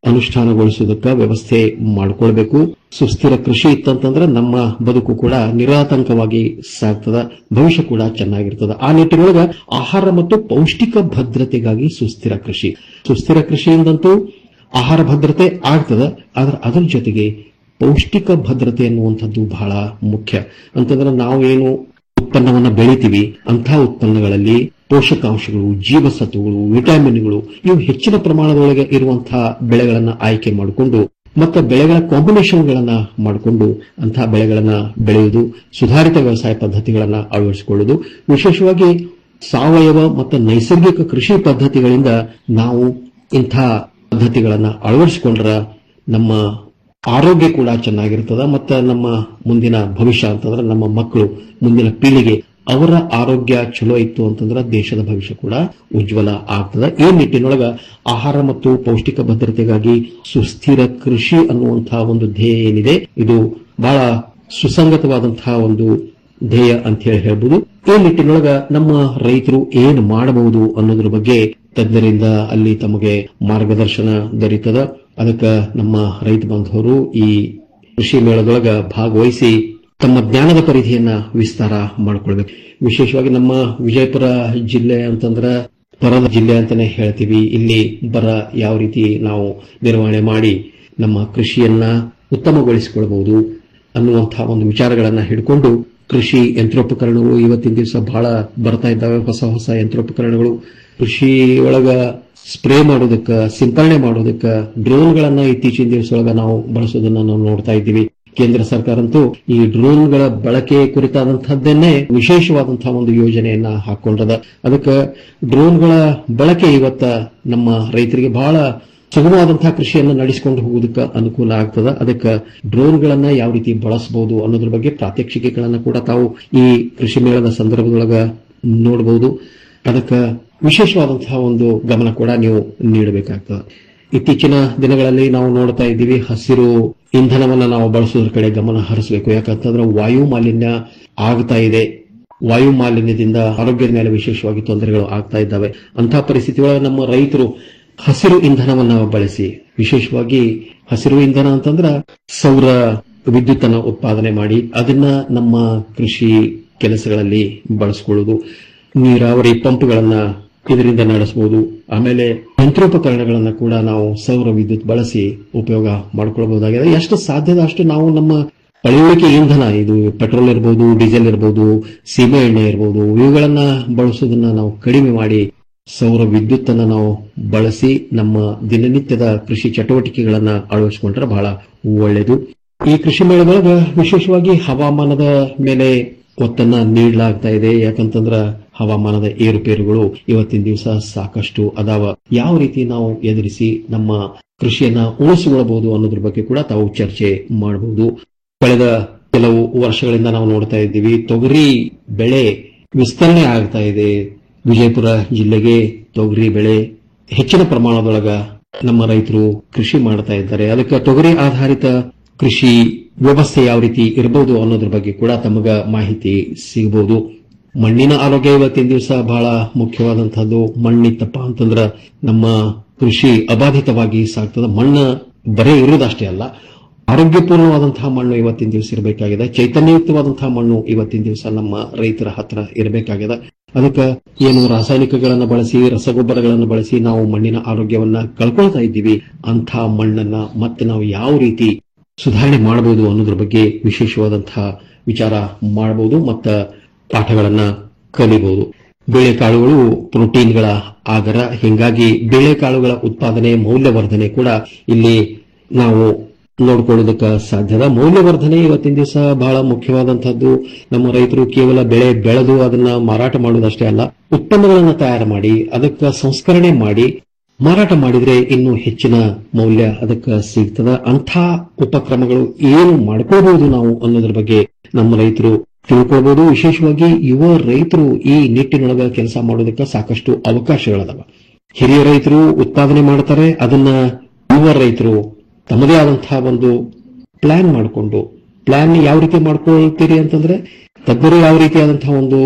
ಅನುಷ್ಠಾನಗೊಳಿಸುವುದಕ್ಕೆ ವ್ಯವಸ್ಥೆ ಮಾಡಿಕೊಳ್ಬೇಕು ಸುಸ್ಥಿರ ಕೃಷಿ ಇತ್ತಂತಂದ್ರೆ ನಮ್ಮ ಬದುಕು ಕೂಡ ನಿರಾತಂಕವಾಗಿ ಸಾಗ್ತದ ಭವಿಷ್ಯ ಕೂಡ ಚೆನ್ನಾಗಿರ್ತದ ಆ ನಿಟ್ಟಿನೊಳಗ ಆಹಾರ ಮತ್ತು ಪೌಷ್ಟಿಕ ಭದ್ರತೆಗಾಗಿ ಸುಸ್ಥಿರ ಕೃಷಿ ಸುಸ್ಥಿರ ಕೃಷಿಯಿಂದಂತೂ ಆಹಾರ ಭದ್ರತೆ ಆಗ್ತದ ಆದ್ರೆ ಅದರ ಜೊತೆಗೆ ಪೌಷ್ಟಿಕ ಭದ್ರತೆ ಅನ್ನುವಂಥದ್ದು ಬಹಳ ಮುಖ್ಯ ಅಂತಂದ್ರೆ ನಾವೇನು ಉತ್ಪನ್ನವನ್ನ ಬೆಳಿತೀವಿ ಅಂಥ ಉತ್ಪನ್ನಗಳಲ್ಲಿ ಪೋಷಕಾಂಶಗಳು ಜೀವಸತ್ವಗಳು ವಿಟಮಿನ್ಗಳು ಇವು ಹೆಚ್ಚಿನ ಪ್ರಮಾಣದೊಳಗೆ ಇರುವಂತಹ ಬೆಳೆಗಳನ್ನ ಆಯ್ಕೆ ಮಾಡಿಕೊಂಡು ಮತ್ತು ಬೆಳೆಗಳ ಕಾಂಬಿನೇಷನ್ಗಳನ್ನ ಮಾಡಿಕೊಂಡು ಅಂತಹ ಬೆಳೆಗಳನ್ನ ಬೆಳೆಯುವುದು ಸುಧಾರಿತ ವ್ಯವಸಾಯ ಪದ್ಧತಿಗಳನ್ನ ಅಳವಡಿಸಿಕೊಳ್ಳುವುದು ವಿಶೇಷವಾಗಿ ಸಾವಯವ ಮತ್ತು ನೈಸರ್ಗಿಕ ಕೃಷಿ ಪದ್ಧತಿಗಳಿಂದ ನಾವು ಇಂಥ ಪದ್ಧತಿಗಳನ್ನ ಅಳವಡಿಸಿಕೊಂಡ್ರ ನಮ್ಮ ಆರೋಗ್ಯ ಕೂಡ ಚೆನ್ನಾಗಿರ್ತದ ಮತ್ತು ನಮ್ಮ ಮುಂದಿನ ಭವಿಷ್ಯ ಅಂತಂದ್ರೆ ನಮ್ಮ ಮಕ್ಕಳು ಮುಂದಿನ ಪೀಳಿಗೆ ಅವರ ಆರೋಗ್ಯ ಚಲೋ ಇತ್ತು ಅಂತಂದ್ರೆ ದೇಶದ ಭವಿಷ್ಯ ಕೂಡ ಉಜ್ವಲ ಆಗ್ತದ ಈ ನಿಟ್ಟಿನೊಳಗ ಆಹಾರ ಮತ್ತು ಪೌಷ್ಟಿಕ ಭದ್ರತೆಗಾಗಿ ಸುಸ್ಥಿರ ಕೃಷಿ ಅನ್ನುವಂತಹ ಒಂದು ಧ್ಯೇಯ ಏನಿದೆ ಇದು ಬಹಳ ಸುಸಂಗತವಾದಂತಹ ಒಂದು ಧ್ಯೇಯ ಅಂತ ಹೇಳಿ ಹೇಳ್ಬೋದು ಈ ನಿಟ್ಟಿನೊಳಗ ನಮ್ಮ ರೈತರು ಏನ್ ಮಾಡಬಹುದು ಅನ್ನೋದ್ರ ಬಗ್ಗೆ ತಜ್ಞರಿಂದ ಅಲ್ಲಿ ತಮಗೆ ಮಾರ್ಗದರ್ಶನ ದೊರೀತದ ಅದಕ್ಕೆ ನಮ್ಮ ರೈತ ಬಾಂಧವರು ಈ ಕೃಷಿ ಮೇಳದೊಳಗ ಭಾಗವಹಿಸಿ ತಮ್ಮ ಜ್ಞಾನದ ಪರಿಧಿಯನ್ನ ವಿಸ್ತಾರ ಮಾಡಿಕೊಳ್ಬೇಕು ವಿಶೇಷವಾಗಿ ನಮ್ಮ ವಿಜಯಪುರ ಜಿಲ್ಲೆ ಅಂತಂದ್ರ ಬರದ ಜಿಲ್ಲೆ ಅಂತಾನೆ ಹೇಳ್ತೀವಿ ಇಲ್ಲಿ ಬರ ಯಾವ ರೀತಿ ನಾವು ನಿರ್ವಹಣೆ ಮಾಡಿ ನಮ್ಮ ಕೃಷಿಯನ್ನ ಉತ್ತಮಗೊಳಿಸಿಕೊಳ್ಬಹುದು ಅನ್ನುವಂತಹ ಒಂದು ವಿಚಾರಗಳನ್ನ ಹಿಡ್ಕೊಂಡು ಕೃಷಿ ಯಂತ್ರೋಪಕರಣಗಳು ಇವತ್ತಿನ ದಿವಸ ಬಹಳ ಬರ್ತಾ ಇದ್ದಾವೆ ಹೊಸ ಹೊಸ ಯಂತ್ರೋಪಕರಣಗಳು ಕೃಷಿ ಒಳಗ ಸ್ಪ್ರೇ ಮಾಡೋದಕ್ಕ ಸಿಂಪರಣೆ ಮಾಡೋದಕ್ಕ ಡ್ರೋನ್ಗಳನ್ನ ಇತ್ತೀಚಿನ ದಿವಸದೊಳಗ ನಾವು ಬಳಸೋದನ್ನ ನಾವು ನೋಡ್ತಾ ಇದ್ದೀವಿ ಕೇಂದ್ರ ಸರ್ಕಾರ ಅಂತೂ ಈ ಡ್ರೋನ್ಗಳ ಬಳಕೆ ಕುರಿತಾದಂತಹದ್ದನ್ನೇ ವಿಶೇಷವಾದಂತಹ ಒಂದು ಯೋಜನೆಯನ್ನ ಹಾಕೊಂಡದ ಅದಕ್ಕೆ ಡ್ರೋನ್ಗಳ ಬಳಕೆ ಇವತ್ತ ನಮ್ಮ ರೈತರಿಗೆ ಬಹಳ ಸುಗಮವಾದಂತಹ ಕೃಷಿಯನ್ನು ನಡೆಸಿಕೊಂಡು ಹೋಗೋದಕ್ಕೆ ಅನುಕೂಲ ಆಗ್ತದ ಅದಕ್ಕೆ ಡ್ರೋನ್ಗಳನ್ನ ಯಾವ ರೀತಿ ಬಳಸಬಹುದು ಅನ್ನೋದ್ರ ಬಗ್ಗೆ ಪ್ರಾತ್ಯಕ್ಷಿಕೆಗಳನ್ನ ಕೂಡ ತಾವು ಈ ಕೃಷಿ ಮೇಳದ ಸಂದರ್ಭದೊಳಗ ನೋಡಬಹುದು ಅದಕ್ಕೆ ವಿಶೇಷವಾದಂತಹ ಒಂದು ಗಮನ ಕೂಡ ನೀವು ನೀಡಬೇಕಾಗ್ತದೆ ಇತ್ತೀಚಿನ ದಿನಗಳಲ್ಲಿ ನಾವು ನೋಡ್ತಾ ಇದ್ದೀವಿ ಹಸಿರು ಇಂಧನವನ್ನ ನಾವು ಬಳಸೋದ್ರ ಕಡೆ ಗಮನ ಹರಿಸಬೇಕು ಯಾಕಂತಂದ್ರೆ ವಾಯು ಮಾಲಿನ್ಯ ಆಗ್ತಾ ಇದೆ ವಾಯು ಮಾಲಿನ್ಯದಿಂದ ಆರೋಗ್ಯದ ಮೇಲೆ ವಿಶೇಷವಾಗಿ ತೊಂದರೆಗಳು ಆಗ್ತಾ ಇದ್ದಾವೆ ಅಂತಹ ಪರಿಸ್ಥಿತಿ ಒಳಗೆ ನಮ್ಮ ರೈತರು ಹಸಿರು ಇಂಧನವನ್ನ ಬಳಸಿ ವಿಶೇಷವಾಗಿ ಹಸಿರು ಇಂಧನ ಅಂತಂದ್ರ ಸೌರ ವಿದ್ಯುತ್ ಅನ್ನ ಉತ್ಪಾದನೆ ಮಾಡಿ ಅದನ್ನ ನಮ್ಮ ಕೃಷಿ ಕೆಲಸಗಳಲ್ಲಿ ಬಳಸಿಕೊಳ್ಳುವುದು ನೀರಾವರಿ ಪಂಪ್ಗಳನ್ನ ಇದರಿಂದ ನಡೆಸಬಹುದು ಆಮೇಲೆ ಯಂತ್ರೋಪಕರಣಗಳನ್ನ ಕೂಡ ನಾವು ಸೌರ ವಿದ್ಯುತ್ ಬಳಸಿ ಉಪಯೋಗ ಮಾಡಿಕೊಳ್ಳಬಹುದಾಗಿದೆ ಎಷ್ಟು ಸಾಧ್ಯದ ಅಷ್ಟು ನಾವು ನಮ್ಮ ಪಳೆಯುಳಿಕೆ ಇಂಧನ ಇದು ಪೆಟ್ರೋಲ್ ಇರಬಹುದು ಡೀಸೆಲ್ ಇರಬಹುದು ಸೀಮೆ ಎಣ್ಣೆ ಇರಬಹುದು ಇವುಗಳನ್ನ ಬಳಸೋದನ್ನ ನಾವು ಕಡಿಮೆ ಮಾಡಿ ಸೌರ ವಿದ್ಯುತ್ ಅನ್ನ ನಾವು ಬಳಸಿ ನಮ್ಮ ದಿನನಿತ್ಯದ ಕೃಷಿ ಚಟುವಟಿಕೆಗಳನ್ನ ಅಳವಡಿಸಿಕೊಂಡ್ರೆ ಬಹಳ ಒಳ್ಳೆಯದು ಈ ಕೃಷಿ ಮೇಳದೊಳಗ ವಿಶೇಷವಾಗಿ ಹವಾಮಾನದ ಮೇಲೆ ಒತ್ತನ್ನ ನೀಡಲಾಗ್ತಾ ಇದೆ ಯಾಕಂತಂದ್ರ ಹವಾಮಾನದ ಏರುಪೇರುಗಳು ಇವತ್ತಿನ ದಿವಸ ಸಾಕಷ್ಟು ಅದಾವ ಯಾವ ರೀತಿ ನಾವು ಎದುರಿಸಿ ನಮ್ಮ ಕೃಷಿಯನ್ನ ಉಳಿಸಿಕೊಳ್ಳಬಹುದು ಅನ್ನೋದ್ರ ಬಗ್ಗೆ ಕೂಡ ತಾವು ಚರ್ಚೆ ಮಾಡಬಹುದು ಕಳೆದ ಕೆಲವು ವರ್ಷಗಳಿಂದ ನಾವು ನೋಡ್ತಾ ಇದ್ದೀವಿ ತೊಗರಿ ಬೆಳೆ ವಿಸ್ತರಣೆ ಆಗ್ತಾ ಇದೆ ವಿಜಯಪುರ ಜಿಲ್ಲೆಗೆ ತೊಗರಿ ಬೆಳೆ ಹೆಚ್ಚಿನ ಪ್ರಮಾಣದೊಳಗ ನಮ್ಮ ರೈತರು ಕೃಷಿ ಮಾಡ್ತಾ ಇದ್ದಾರೆ ಅದಕ್ಕೆ ತೊಗರಿ ಆಧಾರಿತ ಕೃಷಿ ವ್ಯವಸ್ಥೆ ಯಾವ ರೀತಿ ಇರಬಹುದು ಅನ್ನೋದ್ರ ಬಗ್ಗೆ ಕೂಡ ತಮಗ ಮಾಹಿತಿ ಸಿಗಬಹುದು ಮಣ್ಣಿನ ಆರೋಗ್ಯ ಇವತ್ತಿನ ದಿವಸ ಬಹಳ ಮುಖ್ಯವಾದಂತಹದ್ದು ಮಣ್ಣಿತ್ತಪ್ಪ ಅಂತಂದ್ರ ನಮ್ಮ ಕೃಷಿ ಅಬಾಧಿತವಾಗಿ ಸಾಗ್ತದ ಮಣ್ಣು ಬರೇ ಇರುವುದಷ್ಟೇ ಅಲ್ಲ ಆರೋಗ್ಯಪೂರ್ಣವಾದಂತಹ ಮಣ್ಣು ಇವತ್ತಿನ ದಿವಸ ಇರಬೇಕಾಗಿದೆ ಚೈತನ್ಯಯುಕ್ತವಾದಂತಹ ಮಣ್ಣು ಇವತ್ತಿನ ದಿವಸ ನಮ್ಮ ರೈತರ ಹತ್ರ ಇರಬೇಕಾಗಿದೆ ಅದಕ್ಕೆ ಏನು ರಾಸಾಯನಿಕಗಳನ್ನ ಬಳಸಿ ರಸಗೊಬ್ಬರಗಳನ್ನು ಬಳಸಿ ನಾವು ಮಣ್ಣಿನ ಆರೋಗ್ಯವನ್ನ ಕಳ್ಕೊಳ್ತಾ ಇದ್ದೀವಿ ಅಂಥ ಮಣ್ಣನ್ನ ಮತ್ತೆ ನಾವು ಯಾವ ರೀತಿ ಸುಧಾರಣೆ ಮಾಡಬಹುದು ಅನ್ನೋದ್ರ ಬಗ್ಗೆ ವಿಶೇಷವಾದಂತಹ ವಿಚಾರ ಮಾಡಬಹುದು ಮತ್ತ ಪಾಠಗಳನ್ನ ಕಲಿಬಹುದು ಬೇಳೆಕಾಳುಗಳು ಪ್ರೋಟೀನ್ಗಳ ಆಗರ ಹಿಂಗಾಗಿ ಬೇಳೆಕಾಳುಗಳ ಉತ್ಪಾದನೆ ಮೌಲ್ಯವರ್ಧನೆ ಕೂಡ ಇಲ್ಲಿ ನಾವು ನೋಡ್ಕೊಳ್ಳೋದಕ್ಕೆ ಸಾಧ್ಯದ ಮೌಲ್ಯವರ್ಧನೆ ಇವತ್ತಿನ ದಿವಸ ಬಹಳ ಮುಖ್ಯವಾದಂತಹದ್ದು ನಮ್ಮ ರೈತರು ಕೇವಲ ಬೆಳೆ ಬೆಳೆದು ಅದನ್ನ ಮಾರಾಟ ಮಾಡುವುದಷ್ಟೇ ಅಲ್ಲ ಉತ್ಪನ್ನಗಳನ್ನು ತಯಾರು ಮಾಡಿ ಅದಕ್ಕೆ ಸಂಸ್ಕರಣೆ ಮಾಡಿ ಮಾರಾಟ ಮಾಡಿದ್ರೆ ಇನ್ನೂ ಹೆಚ್ಚಿನ ಮೌಲ್ಯ ಅದಕ್ಕೆ ಸಿಗ್ತದ ಅಂಥ ಉಪಕ್ರಮಗಳು ಏನು ಮಾಡ್ಕೋಬಹುದು ನಾವು ಅನ್ನೋದ್ರ ಬಗ್ಗೆ ನಮ್ಮ ರೈತರು ತಿಳ್ಕೊಳ್ಬಹುದು ವಿಶೇಷವಾಗಿ ಯುವ ರೈತರು ಈ ನಿಟ್ಟಿನೊಳಗ ಕೆಲಸ ಮಾಡೋದಕ್ಕೆ ಸಾಕಷ್ಟು ಅವಕಾಶಗಳದಾವ ಹಿರಿಯ ರೈತರು ಉತ್ಪಾದನೆ ಮಾಡ್ತಾರೆ ಅದನ್ನ ಯುವ ರೈತರು ತಮ್ಮದೇ ಆದಂತಹ ಒಂದು ಪ್ಲಾನ್ ಮಾಡಿಕೊಂಡು ಪ್ಲಾನ್ ಯಾವ ರೀತಿ ಮಾಡ್ಕೊಳ್ತೀರಿ ಅಂತಂದ್ರೆ ತಜ್ಞರು ಯಾವ ರೀತಿಯಾದಂತಹ ಒಂದು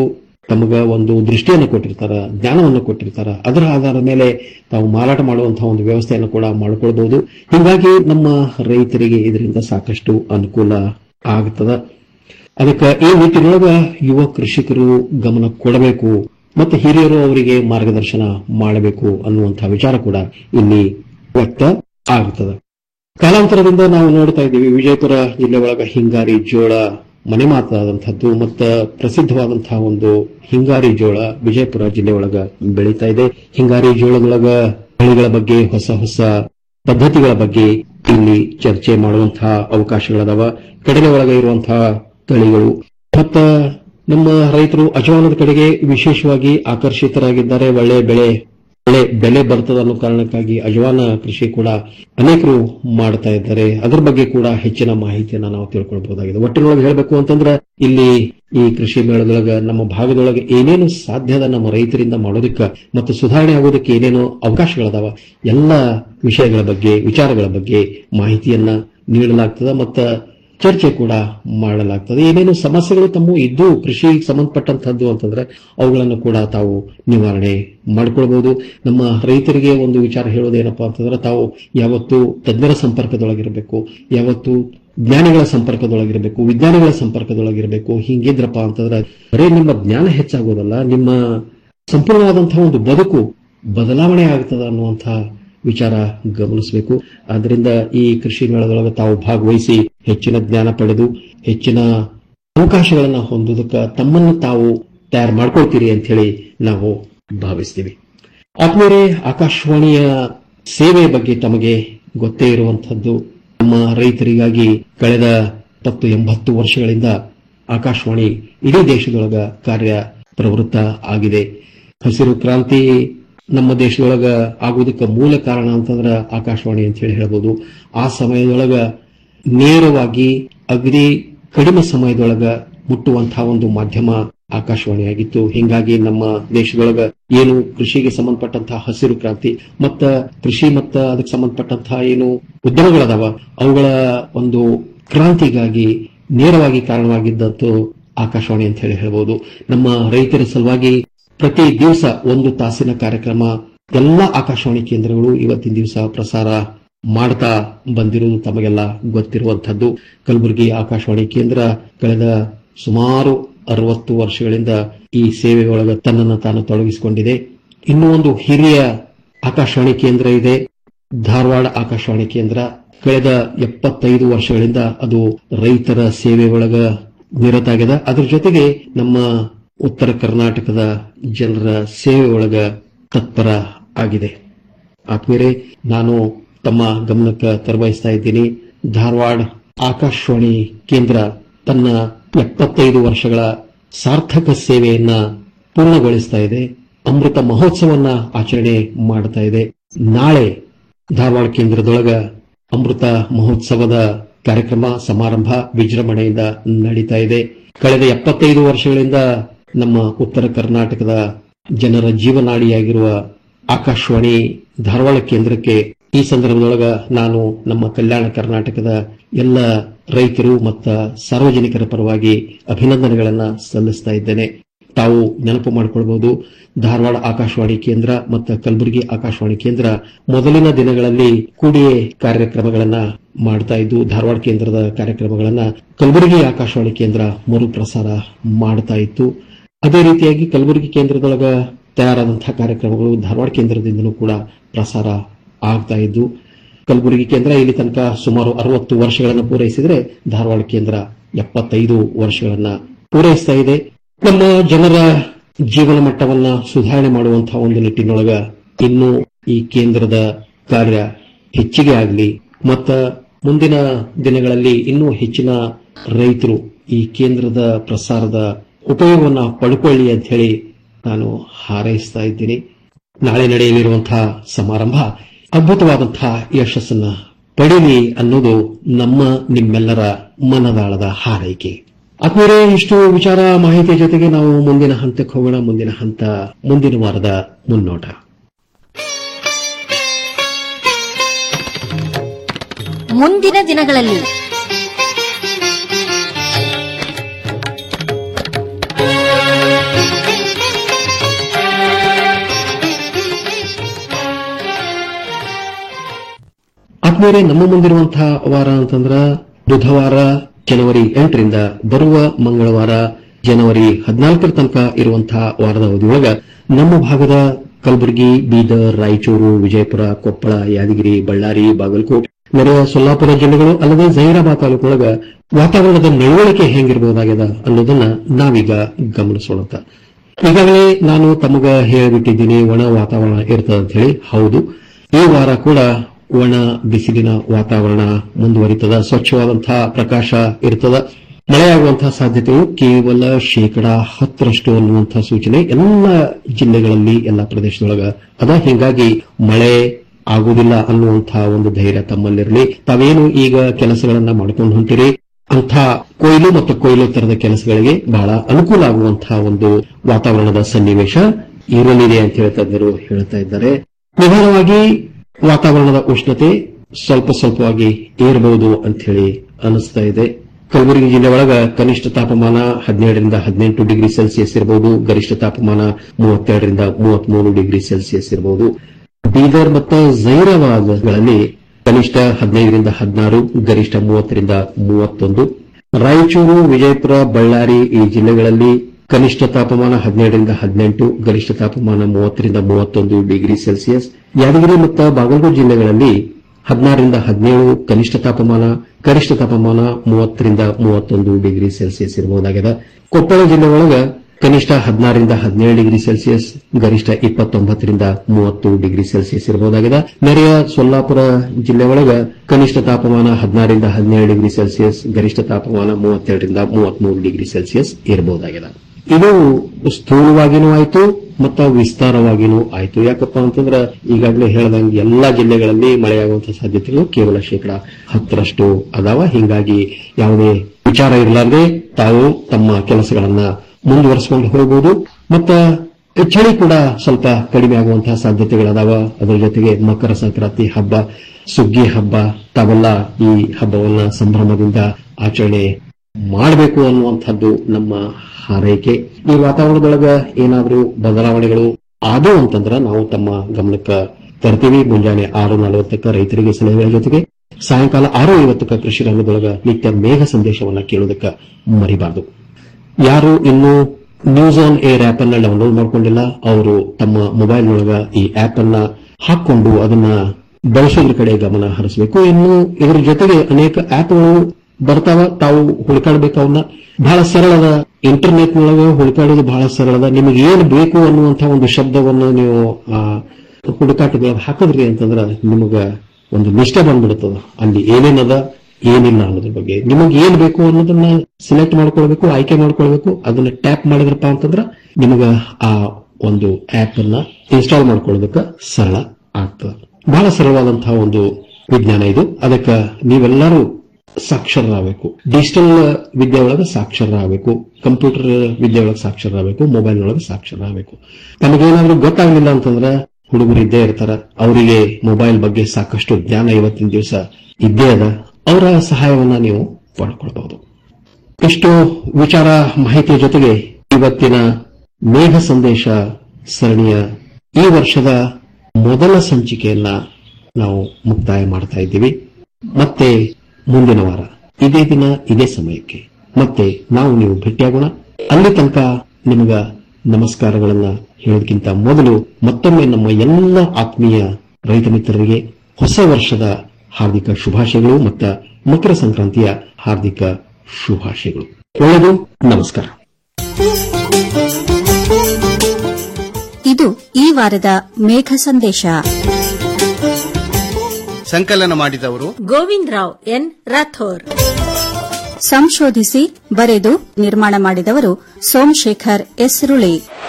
ತಮಗ ಒಂದು ದೃಷ್ಟಿಯನ್ನು ಕೊಟ್ಟಿರ್ತಾರ ಜ್ಞಾನವನ್ನು ಕೊಟ್ಟಿರ್ತಾರ ಅದರ ಆಧಾರದ ಮೇಲೆ ತಾವು ಮಾರಾಟ ಮಾಡುವಂತಹ ಒಂದು ವ್ಯವಸ್ಥೆಯನ್ನು ಕೂಡ ಮಾಡಿಕೊಳ್ಬಹುದು ಹೀಗಾಗಿ ನಮ್ಮ ರೈತರಿಗೆ ಇದರಿಂದ ಸಾಕಷ್ಟು ಅನುಕೂಲ ಆಗ್ತದ ಅದಕ್ಕೆ ಈ ನಿಟ್ಟಿನೊಳಗ ಯುವ ಕೃಷಿಕರು ಗಮನ ಕೊಡಬೇಕು ಮತ್ತು ಹಿರಿಯರು ಅವರಿಗೆ ಮಾರ್ಗದರ್ಶನ ಮಾಡಬೇಕು ಅನ್ನುವಂತಹ ವಿಚಾರ ಕೂಡ ಇಲ್ಲಿ ವ್ಯಕ್ತ ಆಗ್ತದ ಕಾಲಾಂತರದಿಂದ ನಾವು ನೋಡ್ತಾ ಇದ್ದೀವಿ ವಿಜಯಪುರ ಜಿಲ್ಲೆ ಒಳಗ ಹಿಂಗಾರಿ ಜೋಳ ಮನೆ ಮಾತಾದಂತಹದ್ದು ಮತ್ತ ಪ್ರಸಿದ್ಧವಾದಂತಹ ಒಂದು ಹಿಂಗಾರಿ ಜೋಳ ವಿಜಯಪುರ ಜಿಲ್ಲೆ ಒಳಗ ಬೆಳೀತಾ ಇದೆ ಹಿಂಗಾರಿ ಜೋಳದೊಳಗ ತಳಿಗಳ ಬಗ್ಗೆ ಹೊಸ ಹೊಸ ಪದ್ಧತಿಗಳ ಬಗ್ಗೆ ಇಲ್ಲಿ ಚರ್ಚೆ ಮಾಡುವಂತಹ ಅವಕಾಶಗಳದಾವ ಕಡಲೆ ಒಳಗ ಇರುವಂತಹ ತಳಿಗಳು ಮತ್ತ ನಮ್ಮ ರೈತರು ಅಜವಾನದ ಕಡೆಗೆ ವಿಶೇಷವಾಗಿ ಆಕರ್ಷಿತರಾಗಿದ್ದಾರೆ ಒಳ್ಳೆ ಬೆಳೆ ಒಳ್ಳೆ ಬೆಲೆ ಬರ್ತದ ಅನ್ನೋ ಕಾರಣಕ್ಕಾಗಿ ಅಜವಾನ ಕೃಷಿ ಕೂಡ ಅನೇಕರು ಮಾಡ್ತಾ ಇದ್ದಾರೆ ಅದರ ಬಗ್ಗೆ ಕೂಡ ಹೆಚ್ಚಿನ ಮಾಹಿತಿಯನ್ನ ನಾವು ತಿಳ್ಕೊಳ್ಬಹುದಾಗಿದೆ ಒಟ್ಟಿನೊಳಗೆ ಹೇಳಬೇಕು ಅಂತಂದ್ರೆ ಇಲ್ಲಿ ಈ ಕೃಷಿ ಮೇಳದೊಳಗ ನಮ್ಮ ಭಾಗದೊಳಗೆ ಏನೇನು ಸಾಧ್ಯದ ನಮ್ಮ ರೈತರಿಂದ ಮಾಡೋದಕ್ಕೆ ಮತ್ತು ಸುಧಾರಣೆ ಆಗೋದಕ್ಕೆ ಏನೇನು ಅವಕಾಶಗಳದಾವ ಎಲ್ಲ ವಿಷಯಗಳ ಬಗ್ಗೆ ವಿಚಾರಗಳ ಬಗ್ಗೆ ಮಾಹಿತಿಯನ್ನ ನೀಡಲಾಗ್ತದ ಮತ್ತ ಚರ್ಚೆ ಕೂಡ ಮಾಡಲಾಗ್ತದೆ ಏನೇನು ಸಮಸ್ಯೆಗಳು ತಮ್ಮ ಇದ್ದು ಕೃಷಿಗೆ ಸಂಬಂಧಪಟ್ಟಂತಹದ್ದು ಅಂತಂದ್ರೆ ಅವುಗಳನ್ನು ಕೂಡ ತಾವು ನಿವಾರಣೆ ಮಾಡ್ಕೊಳ್ಬಹುದು ನಮ್ಮ ರೈತರಿಗೆ ಒಂದು ವಿಚಾರ ಹೇಳೋದೇನಪ್ಪಾ ಅಂತಂದ್ರೆ ತಾವು ಯಾವತ್ತು ತಜ್ಞರ ಸಂಪರ್ಕದೊಳಗಿರಬೇಕು ಯಾವತ್ತು ಜ್ಞಾನಿಗಳ ಸಂಪರ್ಕದೊಳಗಿರಬೇಕು ವಿಜ್ಞಾನಿಗಳ ಸಂಪರ್ಕದೊಳಗಿರಬೇಕು ಹಿಂಗಿದ್ರಪ್ಪ ಅಂತಂದ್ರೆ ಬರೀ ನಿಮ್ಮ ಜ್ಞಾನ ಹೆಚ್ಚಾಗೋದಲ್ಲ ನಿಮ್ಮ ಸಂಪೂರ್ಣವಾದಂತಹ ಒಂದು ಬದುಕು ಬದಲಾವಣೆ ಆಗ್ತದ ಅನ್ನುವಂತಹ ವಿಚಾರ ಗಮನಿಸಬೇಕು ಆದ್ದರಿಂದ ಈ ಕೃಷಿ ಮೇಳದೊಳಗೆ ತಾವು ಭಾಗವಹಿಸಿ ಹೆಚ್ಚಿನ ಜ್ಞಾನ ಪಡೆದು ಹೆಚ್ಚಿನ ಅವಕಾಶಗಳನ್ನ ಹೊಂದುವುದಕ್ಕೆ ತಮ್ಮನ್ನು ತಾವು ತಯಾರು ಮಾಡ್ಕೊಳ್ತೀರಿ ಅಂತ ಹೇಳಿ ನಾವು ಭಾವಿಸ್ತೀವಿ ಆತ್ಮೀಯರೇ ಆಕಾಶವಾಣಿಯ ಸೇವೆ ಬಗ್ಗೆ ತಮಗೆ ಗೊತ್ತೇ ಇರುವಂತಹದ್ದು ನಮ್ಮ ರೈತರಿಗಾಗಿ ಕಳೆದ ಇಪ್ಪತ್ತು ಎಂಬತ್ತು ವರ್ಷಗಳಿಂದ ಆಕಾಶವಾಣಿ ಇಡೀ ದೇಶದೊಳಗ ಕಾರ್ಯ ಪ್ರವೃತ್ತ ಆಗಿದೆ ಹಸಿರು ಕ್ರಾಂತಿ ನಮ್ಮ ದೇಶದೊಳಗ ಆಗುವುದಕ್ಕೆ ಮೂಲ ಕಾರಣ ಅಂತಂದ್ರ ಆಕಾಶವಾಣಿ ಅಂತ ಹೇಳಿ ಹೇಳ್ಬೋದು ಆ ಸಮಯದೊಳಗ ನೇರವಾಗಿ ಅಗದಿ ಕಡಿಮೆ ಸಮಯದೊಳಗ ಮುಟ್ಟುವಂತಹ ಒಂದು ಮಾಧ್ಯಮ ಆಕಾಶವಾಣಿಯಾಗಿತ್ತು ಹಿಂಗಾಗಿ ನಮ್ಮ ದೇಶದೊಳಗ ಏನು ಕೃಷಿಗೆ ಸಂಬಂಧಪಟ್ಟಂತಹ ಹಸಿರು ಕ್ರಾಂತಿ ಮತ್ತ ಕೃಷಿ ಮತ್ತ ಅದಕ್ಕೆ ಸಂಬಂಧಪಟ್ಟಂತಹ ಏನು ಉದ್ಯಮಗಳದಾವ ಅವುಗಳ ಒಂದು ಕ್ರಾಂತಿಗಾಗಿ ನೇರವಾಗಿ ಕಾರಣವಾಗಿದ್ದಂತೂ ಆಕಾಶವಾಣಿ ಅಂತ ಹೇಳಿ ಹೇಳ್ಬೋದು ನಮ್ಮ ರೈತರ ಸಲುವಾಗಿ ಪ್ರತಿ ದಿವಸ ಒಂದು ತಾಸಿನ ಕಾರ್ಯಕ್ರಮ ಎಲ್ಲ ಆಕಾಶವಾಣಿ ಕೇಂದ್ರಗಳು ಇವತ್ತಿನ ದಿವಸ ಪ್ರಸಾರ ಮಾಡ್ತಾ ಬಂದಿರುವುದು ತಮಗೆಲ್ಲ ಗೊತ್ತಿರುವಂತಹದ್ದು ಕಲಬುರಗಿ ಆಕಾಶವಾಣಿ ಕೇಂದ್ರ ಕಳೆದ ಸುಮಾರು ಅರವತ್ತು ವರ್ಷಗಳಿಂದ ಈ ಸೇವೆಯೊಳಗ ತನ್ನನ್ನು ತಾನು ತೊಡಗಿಸಿಕೊಂಡಿದೆ ಇನ್ನೂ ಒಂದು ಹಿರಿಯ ಆಕಾಶವಾಣಿ ಕೇಂದ್ರ ಇದೆ ಧಾರವಾಡ ಆಕಾಶವಾಣಿ ಕೇಂದ್ರ ಕಳೆದ ಎಪ್ಪತ್ತೈದು ವರ್ಷಗಳಿಂದ ಅದು ರೈತರ ಸೇವೆ ಒಳಗ ನಿರತಾಗಿದೆ ಅದರ ಜೊತೆಗೆ ನಮ್ಮ ಉತ್ತರ ಕರ್ನಾಟಕದ ಜನರ ಸೇವೆ ಒಳಗ ತತ್ಪರ ಆಗಿದೆ ಆತ್ಮೀಯರೇ ನಾನು ತಮ್ಮ ಗಮನಕ್ಕೆ ತರಬಯಸ್ತಾ ಇದ್ದೀನಿ ಧಾರವಾಡ ಆಕಾಶವಾಣಿ ಕೇಂದ್ರ ತನ್ನ ಎಪ್ಪತ್ತೈದು ವರ್ಷಗಳ ಸಾರ್ಥಕ ಸೇವೆಯನ್ನ ಪೂರ್ಣಗೊಳಿಸ್ತಾ ಇದೆ ಅಮೃತ ಮಹೋತ್ಸವನ್ನ ಆಚರಣೆ ಮಾಡ್ತಾ ಇದೆ ನಾಳೆ ಧಾರವಾಡ ಕೇಂದ್ರದೊಳಗ ಅಮೃತ ಮಹೋತ್ಸವದ ಕಾರ್ಯಕ್ರಮ ಸಮಾರಂಭ ವಿಜೃಂಭಣೆಯಿಂದ ನಡೀತಾ ಇದೆ ಕಳೆದ ಎಪ್ಪತ್ತೈದು ವರ್ಷಗಳಿಂದ ನಮ್ಮ ಉತ್ತರ ಕರ್ನಾಟಕದ ಜನರ ಜೀವನಾಡಿಯಾಗಿರುವ ಆಕಾಶವಾಣಿ ಧಾರವಾಡ ಕೇಂದ್ರಕ್ಕೆ ಈ ಸಂದರ್ಭದೊಳಗ ನಾನು ನಮ್ಮ ಕಲ್ಯಾಣ ಕರ್ನಾಟಕದ ಎಲ್ಲ ರೈತರು ಮತ್ತು ಸಾರ್ವಜನಿಕರ ಪರವಾಗಿ ಅಭಿನಂದನೆಗಳನ್ನ ಸಲ್ಲಿಸ್ತಾ ಇದ್ದೇನೆ ತಾವು ನೆನಪು ಮಾಡಿಕೊಳ್ಬಹುದು ಧಾರವಾಡ ಆಕಾಶವಾಣಿ ಕೇಂದ್ರ ಮತ್ತು ಕಲಬುರಗಿ ಆಕಾಶವಾಣಿ ಕೇಂದ್ರ ಮೊದಲಿನ ದಿನಗಳಲ್ಲಿ ಕೂಡಿಯೇ ಕಾರ್ಯಕ್ರಮಗಳನ್ನ ಮಾಡ್ತಾ ಇದ್ದು ಧಾರವಾಡ ಕೇಂದ್ರದ ಕಾರ್ಯಕ್ರಮಗಳನ್ನ ಕಲಬುರಗಿ ಆಕಾಶವಾಣಿ ಕೇಂದ್ರ ಮರುಪ್ರಸಾರ ಮಾಡ್ತಾ ಇತ್ತು ಅದೇ ರೀತಿಯಾಗಿ ಕಲಬುರಗಿ ಕೇಂದ್ರದೊಳಗ ತಯಾರಾದಂತಹ ಕಾರ್ಯಕ್ರಮಗಳು ಧಾರವಾಡ ಕೇಂದ್ರದಿಂದಲೂ ಕೂಡ ಪ್ರಸಾರ ಆಗ್ತಾ ಇದ್ದು ಕಲಬುರಗಿ ಕೇಂದ್ರ ಇಲ್ಲಿ ತನಕ ಸುಮಾರು ಅರವತ್ತು ವರ್ಷಗಳನ್ನು ಪೂರೈಸಿದರೆ ಧಾರವಾಡ ಕೇಂದ್ರ ಎಪ್ಪತ್ತೈದು ವರ್ಷಗಳನ್ನ ಪೂರೈಸ್ತಾ ಇದೆ ನಮ್ಮ ಜನರ ಜೀವನ ಮಟ್ಟವನ್ನ ಸುಧಾರಣೆ ಮಾಡುವಂತಹ ಒಂದು ನಿಟ್ಟಿನೊಳಗ ಇನ್ನು ಈ ಕೇಂದ್ರದ ಕಾರ್ಯ ಹೆಚ್ಚಿಗೆ ಆಗಲಿ ಮತ್ತ ಮುಂದಿನ ದಿನಗಳಲ್ಲಿ ಇನ್ನೂ ಹೆಚ್ಚಿನ ರೈತರು ಈ ಕೇಂದ್ರದ ಪ್ರಸಾರದ ಉಪಯೋಗವನ್ನ ಪಡ್ಕೊಳ್ಳಿ ಅಂತ ಹೇಳಿ ನಾನು ಹಾರೈಸ್ತಾ ಇದ್ದೀನಿ ನಾಳೆ ನಡೆಯಲಿರುವಂತಹ ಸಮಾರಂಭ ಅದ್ಭುತವಾದಂತಹ ಯಶಸ್ಸನ್ನ ಪಡೀಲಿ ಅನ್ನೋದು ನಮ್ಮ ನಿಮ್ಮೆಲ್ಲರ ಮನದಾಳದ ಹಾರೈಕೆ ಆತ್ಮೀಯರೇ ಇಷ್ಟು ವಿಚಾರ ಮಾಹಿತಿ ಜೊತೆಗೆ ನಾವು ಮುಂದಿನ ಹಂತಕ್ಕೆ ಹೋಗೋಣ ಮುಂದಿನ ಹಂತ ಮುಂದಿನ ವಾರದ ಮುನ್ನೋಟ ಮುಂದಿನ ದಿನಗಳಲ್ಲಿ ಆತ್ಮೀಯರೇ ನಮ್ಮ ಮುಂದಿರುವಂತಹ ವಾರ ಅಂತಂದ್ರ ಬುಧವಾರ ಜನವರಿ ಎಂಟರಿಂದ ಬರುವ ಮಂಗಳವಾರ ಜನವರಿ ಹದಿನಾಲ್ಕರ ತನಕ ಇರುವಂತಹ ವಾರದ ಅವಧಿಯೊಳಗ ನಮ್ಮ ಭಾಗದ ಕಲಬುರಗಿ ಬೀದರ್ ರಾಯಚೂರು ವಿಜಯಪುರ ಕೊಪ್ಪಳ ಯಾದಗಿರಿ ಬಳ್ಳಾರಿ ಬಾಗಲಕೋಟೆ ನೆರೆಯ ಸೊಲ್ಲಾಪುರ ಜಿಲ್ಲೆಗಳು ಅಲ್ಲದೆ ಜಹೀರಾಬಾದ್ ತಾಲೂಕೊಳಗ ವಾತಾವರಣದ ನಡವಳಿಕೆ ಹೆಂಗಿರಬಹುದಾಗ್ಯದ ಅನ್ನೋದನ್ನ ನಾವೀಗ ಗಮನಿಸೋಣ ಈಗಾಗಲೇ ನಾನು ತಮಗ ಹೇಳಿಬಿಟ್ಟಿದ್ದೀನಿ ಒಣ ವಾತಾವರಣ ಇರ್ತದೆ ಅಂತ ಹೇಳಿ ಹೌದು ಈ ವಾರ ಕೂಡ ಒಣ ಬಿಸಿಲಿನ ವಾತಾವರಣ ಮುಂದುವರಿತದ ಸ್ವಚ್ಛವಾದಂತಹ ಪ್ರಕಾಶ ಇರ್ತದ ಮಳೆಯಾಗುವಂತಹ ಸಾಧ್ಯತೆಯು ಕೇವಲ ಶೇಕಡಾ ಹತ್ತರಷ್ಟು ಅನ್ನುವಂತಹ ಸೂಚನೆ ಎಲ್ಲ ಜಿಲ್ಲೆಗಳಲ್ಲಿ ಎಲ್ಲ ಪ್ರದೇಶದೊಳಗ ಅದ ಹೀಗಾಗಿ ಮಳೆ ಆಗುವುದಿಲ್ಲ ಅನ್ನುವಂತಹ ಒಂದು ಧೈರ್ಯ ತಮ್ಮಲ್ಲಿರಲಿ ತಾವೇನು ಈಗ ಕೆಲಸಗಳನ್ನ ಮಾಡ್ಕೊಂಡು ಹೊಂಟಿರಿ ಅಂಥ ಕೊಯ್ಲು ಮತ್ತು ಕೊಯ್ಲು ತರದ ಕೆಲಸಗಳಿಗೆ ಬಹಳ ಅನುಕೂಲ ಆಗುವಂತಹ ಒಂದು ವಾತಾವರಣದ ಸನ್ನಿವೇಶ ಇರಲಿದೆ ಅಂತ ಹೇಳಿ ತಜ್ಞರು ಹೇಳ್ತಾ ಇದ್ದಾರೆ ನಿಧಾನವಾಗಿ ವಾತಾವರಣದ ಉಷ್ಣತೆ ಸ್ವಲ್ಪ ಸ್ವಲ್ಪವಾಗಿ ಏರಬಹುದು ಅಂತ ಹೇಳಿ ಅನಿಸ್ತಾ ಇದೆ ಕಲಬುರಗಿ ಜಿಲ್ಲೆ ಒಳಗ ಕನಿಷ್ಠ ತಾಪಮಾನ ಹದಿನೇಳರಿಂದ ಹದಿನೆಂಟು ಡಿಗ್ರಿ ಸೆಲ್ಸಿಯಸ್ ಇರಬಹುದು ಗರಿಷ್ಠ ತಾಪಮಾನ ಮೂವತ್ತೆರಡರಿಂದ ಮೂವತ್ಮೂರು ಡಿಗ್ರಿ ಸೆಲ್ಸಿಯಸ್ ಇರಬಹುದು ಬೀದರ್ ಮತ್ತು ಜೈರಾಬಾದ್ಗಳಲ್ಲಿ ಕನಿಷ್ಠ ಹದಿನೈದರಿಂದ ಹದಿನಾರು ಗರಿಷ್ಠ ಮೂವತ್ತರಿಂದ ಮೂವತ್ತೊಂದು ರಾಯಚೂರು ವಿಜಯಪುರ ಬಳ್ಳಾರಿ ಈ ಜಿಲ್ಲೆಗಳಲ್ಲಿ ಕನಿಷ್ಠ ತಾಪಮಾನ ಹದಿನೇಳರಿಂದ ಹದಿನೆಂಟು ಗರಿಷ್ಠ ತಾಪಮಾನ ಮೂವತ್ತರಿಂದ ಮೂವತ್ತೊಂದು ಡಿಗ್ರಿ ಸೆಲ್ಸಿಯಸ್ ಯಾದಗಿರಿ ಮತ್ತು ಬಾಗಲಕೋಟೆ ಜಿಲ್ಲೆಗಳಲ್ಲಿ ಹದಿನಾರರಿಂದ ಹದಿನೇಳು ಕನಿಷ್ಠ ತಾಪಮಾನ ಗರಿಷ್ಠ ತಾಪಮಾನ ಮೂವತ್ತರಿಂದ ಮೂವತ್ತೊಂದು ಡಿಗ್ರಿ ಸೆಲ್ಸಿಯಸ್ ಇರಬಹುದಾಗಿದೆ ಕೊಪ್ಪಳ ಜಿಲ್ಲೆ ಒಳಗ ಕನಿಷ್ಠ ಹದಿನಾರರಿಂದ ಹದಿನೇಳು ಡಿಗ್ರಿ ಸೆಲ್ಸಿಯಸ್ ಗರಿಷ್ಠ ಇಪ್ಪತ್ತೊಂಬತ್ತರಿಂದ ಮೂವತ್ತು ಡಿಗ್ರಿ ಸೆಲ್ಸಿಯಸ್ ಇರಬಹುದಾಗಿದೆ ನೆರೆಯ ಸೊಲ್ಲಾಪುರ ಜಿಲ್ಲೆ ಒಳಗ ಕನಿಷ್ಠ ತಾಪಮಾನ ಹದಿನಾರರಿಂದ ಹದಿನೇಳು ಡಿಗ್ರಿ ಸೆಲ್ಸಿಯಸ್ ಗರಿಷ್ಠ ತಾಪಮಾನ ಮೂವತ್ತೆರಡರಿಂದ ಮೂವತ್ಮೂರು ಡಿಗ್ರಿ ಸೆಲ್ಸಿಯಸ್ ಇರಬಹುದಾಗಿದೆ ಇದು ಸ್ಥೂಲವಾಗಿನೂ ಆಯ್ತು ಮತ್ತು ವಿಸ್ತಾರವಾಗಿನೂ ಆಯ್ತು ಯಾಕಪ್ಪ ಅಂತಂದ್ರೆ ಈಗಾಗಲೇ ಹೇಳ್ದಂಗೆ ಎಲ್ಲಾ ಜಿಲ್ಲೆಗಳಲ್ಲಿ ಮಳೆಯಾಗುವಂತಹ ಸಾಧ್ಯತೆಗಳು ಕೇವಲ ಶೇಕಡ ಹತ್ತರಷ್ಟು ಅದಾವ ಹಿಂಗಾಗಿ ಯಾವುದೇ ವಿಚಾರ ಇರಲಾರದೆ ತಾವು ತಮ್ಮ ಕೆಲಸಗಳನ್ನ ಮುಂದುವರಿಸಿಕೊಂಡು ಹೋಗಬಹುದು ಮತ್ತ ಚಳಿ ಕೂಡ ಸ್ವಲ್ಪ ಕಡಿಮೆ ಆಗುವಂತಹ ಸಾಧ್ಯತೆಗಳದಾವ ಅದರ ಜೊತೆಗೆ ಮಕರ ಸಂಕ್ರಾಂತಿ ಹಬ್ಬ ಸುಗ್ಗಿ ಹಬ್ಬ ತಾವೆಲ್ಲ ಈ ಹಬ್ಬವನ್ನ ಸಂಭ್ರಮದಿಂದ ಆಚರಣೆ ಮಾಡಬೇಕು ಅನ್ನುವಂಥದ್ದು ನಮ್ಮ ಹಾರೈಕೆ ಈ ವಾತಾವರಣದೊಳಗ ಏನಾದರೂ ಬದಲಾವಣೆಗಳು ಆದವು ಅಂತಂದ್ರ ನಾವು ತಮ್ಮ ಗಮನಕ್ಕೆ ತರ್ತೀವಿ ಮುಂಜಾನೆ ಆರು ನಲವತ್ತಕ್ಕ ರೈತರಿಗೆ ಸಲಹೆಗಳ ಜೊತೆಗೆ ಸಾಯಂಕಾಲ ಆರು ಐವತ್ತಕ್ಕ ಕೃಷಿ ರಂಗದೊಳಗ ನಿತ್ಯ ಮೇಘ ಸಂದೇಶವನ್ನ ಕೇಳೋದಕ್ಕೆ ಮರಿಬಾರದು ಯಾರು ಇನ್ನೂ ನ್ಯೂಸ್ ಆನ್ ಏರ್ ಆಪ್ ಅನ್ನ ಡೌನ್ಲೋಡ್ ಮಾಡ್ಕೊಂಡಿಲ್ಲ ಅವರು ತಮ್ಮ ಮೊಬೈಲ್ನೊಳಗ ಈ ಆಪ್ ಅನ್ನ ಹಾಕೊಂಡು ಅದನ್ನ ಬಳಸೋದ್ರ ಕಡೆ ಗಮನ ಹರಿಸಬೇಕು ಇನ್ನು ಇದರ ಜೊತೆಗೆ ಅನೇಕ ಆಪ್ಗಳು ಬರ್ತಾವ ತಾವು ಹುಡುಕಾಡಬೇಕು ಅವನ್ನ ಬಹಳ ಸರಳದ ಇಂಟರ್ನೆಟ್ನೊಳಗ ಹುಡುಕಾಡೋದು ಬಹಳ ಸರಳದ ನಿಮಗೆ ಏನು ಬೇಕು ಅನ್ನುವಂತಹ ಒಂದು ಶಬ್ದವನ್ನು ನೀವು ಆ, ಹುಡುಕಾಟದೊಳಗೆ ಹಾಕಿದ್ರಿ ಅಂತಂದ್ರ ನಿಮಗ ಒಂದು ನಿಷ್ಠೆ ಬಂದ್ಬಿಡುತ್ತದ ಅಲ್ಲಿ ಏನೇನದ ಏನಿಲ್ಲ ಅನ್ನೋದ್ರ ಬಗ್ಗೆ ನಿಮಗೆ ಏನ್ ಬೇಕು ಅನ್ನೋದನ್ನ ಸಿಲೆಕ್ಟ್ ಮಾಡ್ಕೊಳ್ಬೇಕು ಆಯ್ಕೆ ಮಾಡ್ಕೊಳ್ಬೇಕು ಅದನ್ನ ಟ್ಯಾಪ್ ಮಾಡಿದ್ರಪ್ಪ ಅಂತಂದ್ರ ನಿಮಗ ಆ ಒಂದು ಆಪ್ ಅನ್ನ ಇನ್ಸ್ಟಾಲ್ ಮಾಡ್ಕೊಳ್ಳೋದಕ್ಕೆ ಸರಳ ಆಗ್ತದೆ ಬಹಳ ಸರಳವಾದಂತಹ ಒಂದು ವಿಜ್ಞಾನ ಇದು ಅದಕ್ಕೆ ನೀವೆಲ್ಲರೂ ಸಾಕ್ಷರರಾಗಬೇಕು ಡಿಜಿಟಲ್ ವಿದ್ಯೆ ಒಳಗೆ ಸಾಕ್ಷರರಾಗಬೇಕು ಕಂಪ್ಯೂಟರ್ ವಿದ್ಯೆ ಒಳಗೆ ಸಾಕ್ಷರರಾಗಬೇಕು ಮೊಬೈಲ್ ಒಳಗೆ ಸಾಕ್ಷರರಾಗಬೇಕು ನಮಗೇನಾದ್ರೂ ಗೊತ್ತಾಗ್ಲಿಲ್ಲ ಅಂತಂದ್ರೆ ಹುಡುಗರು ಇದ್ದೇ ಇರ್ತಾರ ಅವರಿಗೆ ಮೊಬೈಲ್ ಬಗ್ಗೆ ಸಾಕಷ್ಟು ಜ್ಞಾನ ಇವತ್ತಿನ ದಿವಸ ಇದ್ದೇ ಅದ ಅವರ ಸಹಾಯವನ್ನ ನೀವು ಪಡ್ಕೊಳ್ಬಹುದು ಇಷ್ಟು ವಿಚಾರ ಮಾಹಿತಿಯ ಜೊತೆಗೆ ಇವತ್ತಿನ ಮೇಘ ಸಂದೇಶ ಸರಣಿಯ ಈ ವರ್ಷದ ಮೊದಲ ಸಂಚಿಕೆಯನ್ನ ನಾವು ಮುಕ್ತಾಯ ಮಾಡ್ತಾ ಇದ್ದೀವಿ ಮತ್ತೆ ಮುಂದಿನ ವಾರ ಇದೇ ದಿನ ಇದೇ ಸಮಯಕ್ಕೆ ಮತ್ತೆ ನಾವು ನೀವು ಭೇಟಿಯಾಗೋಣ ಅಲ್ಲಿ ತನಕ ನಿಮಗ ನಮಸ್ಕಾರಗಳನ್ನ ಹೇಳೋದಕ್ಕಿಂತ ಮೊದಲು ಮತ್ತೊಮ್ಮೆ ನಮ್ಮ ಎಲ್ಲ ಆತ್ಮೀಯ ರೈತ ಮಿತ್ರರಿಗೆ ಹೊಸ ವರ್ಷದ ಹಾರ್ದಿಕ ಶುಭಾಶಯಗಳು ಮತ್ತು ಮಕರ ಸಂಕ್ರಾಂತಿಯ ಹಾರ್ದಿಕ ಶುಭಾಶಯಗಳು ಒಳ್ಳೆಯದು ನಮಸ್ಕಾರ ಇದು ಈ ವಾರದ ಮೇಘ ಸಂದೇಶ ಸಂಕಲನ ಮಾಡಿದವರು ಗೋವಿಂದ್ ರಾವ್ ಎನ್ ರಾಥೋರ್ ಸಂಶೋಧಿಸಿ ಬರೆದು ನಿರ್ಮಾಣ ಮಾಡಿದವರು ಸೋಮಶೇಖರ್ ಎಸ್ರುಳಿ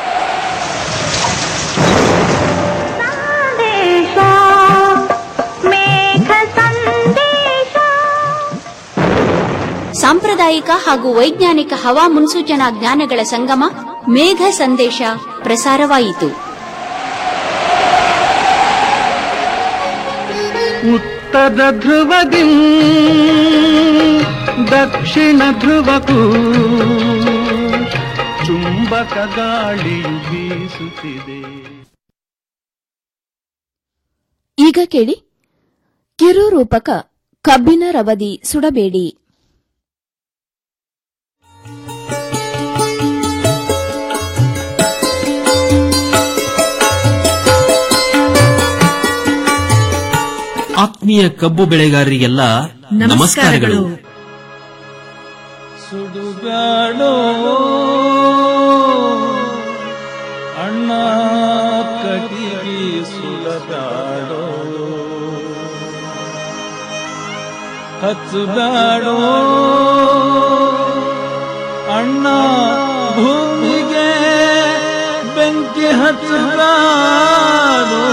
ಸಾಂಪ್ರದಾಯಿಕ ಹಾಗೂ ವೈಜ್ಞಾನಿಕ ಹವಾ ಮುನ್ಸೂಚನಾ ಜ್ಞಾನಗಳ ಸಂಗಮ ಮೇಘ ಸಂದೇಶ ಪ್ರಸಾರವಾಯಿತು ಉತ್ತರ ಧ್ರುವದಿ ದಕ್ಷಿಣ ಧ್ರುವಕ್ಕೂ ಚುಂಬಕ ಗಾಳಿಯು ಬೀಸುತ್ತಿದೆ ಈಗ ಕೇಳಿ ಕಿರುರೂಪಕ ಕಬ್ಬಿನ ರವದಿ ಸುಡಬೇಡಿ ಆತ್ಮೀಯ ಕಬ್ಬು ಬೆಳೆಗಾರರಿಗೆಲ್ಲ ನಮಸ್ಕಾರಗಳು ಸುಡುಗಾಡೋ ಅಣ್ಣ ಕಟಿಗೆ ಸುಡಗಾಡೋ ಹಚ್ಚುಗಾಡೋ ಅಣ್ಣ ಭೂಮಿಗೆ ಬೆಂಕಿ ಹಚ್ಚುಗಾಡೋ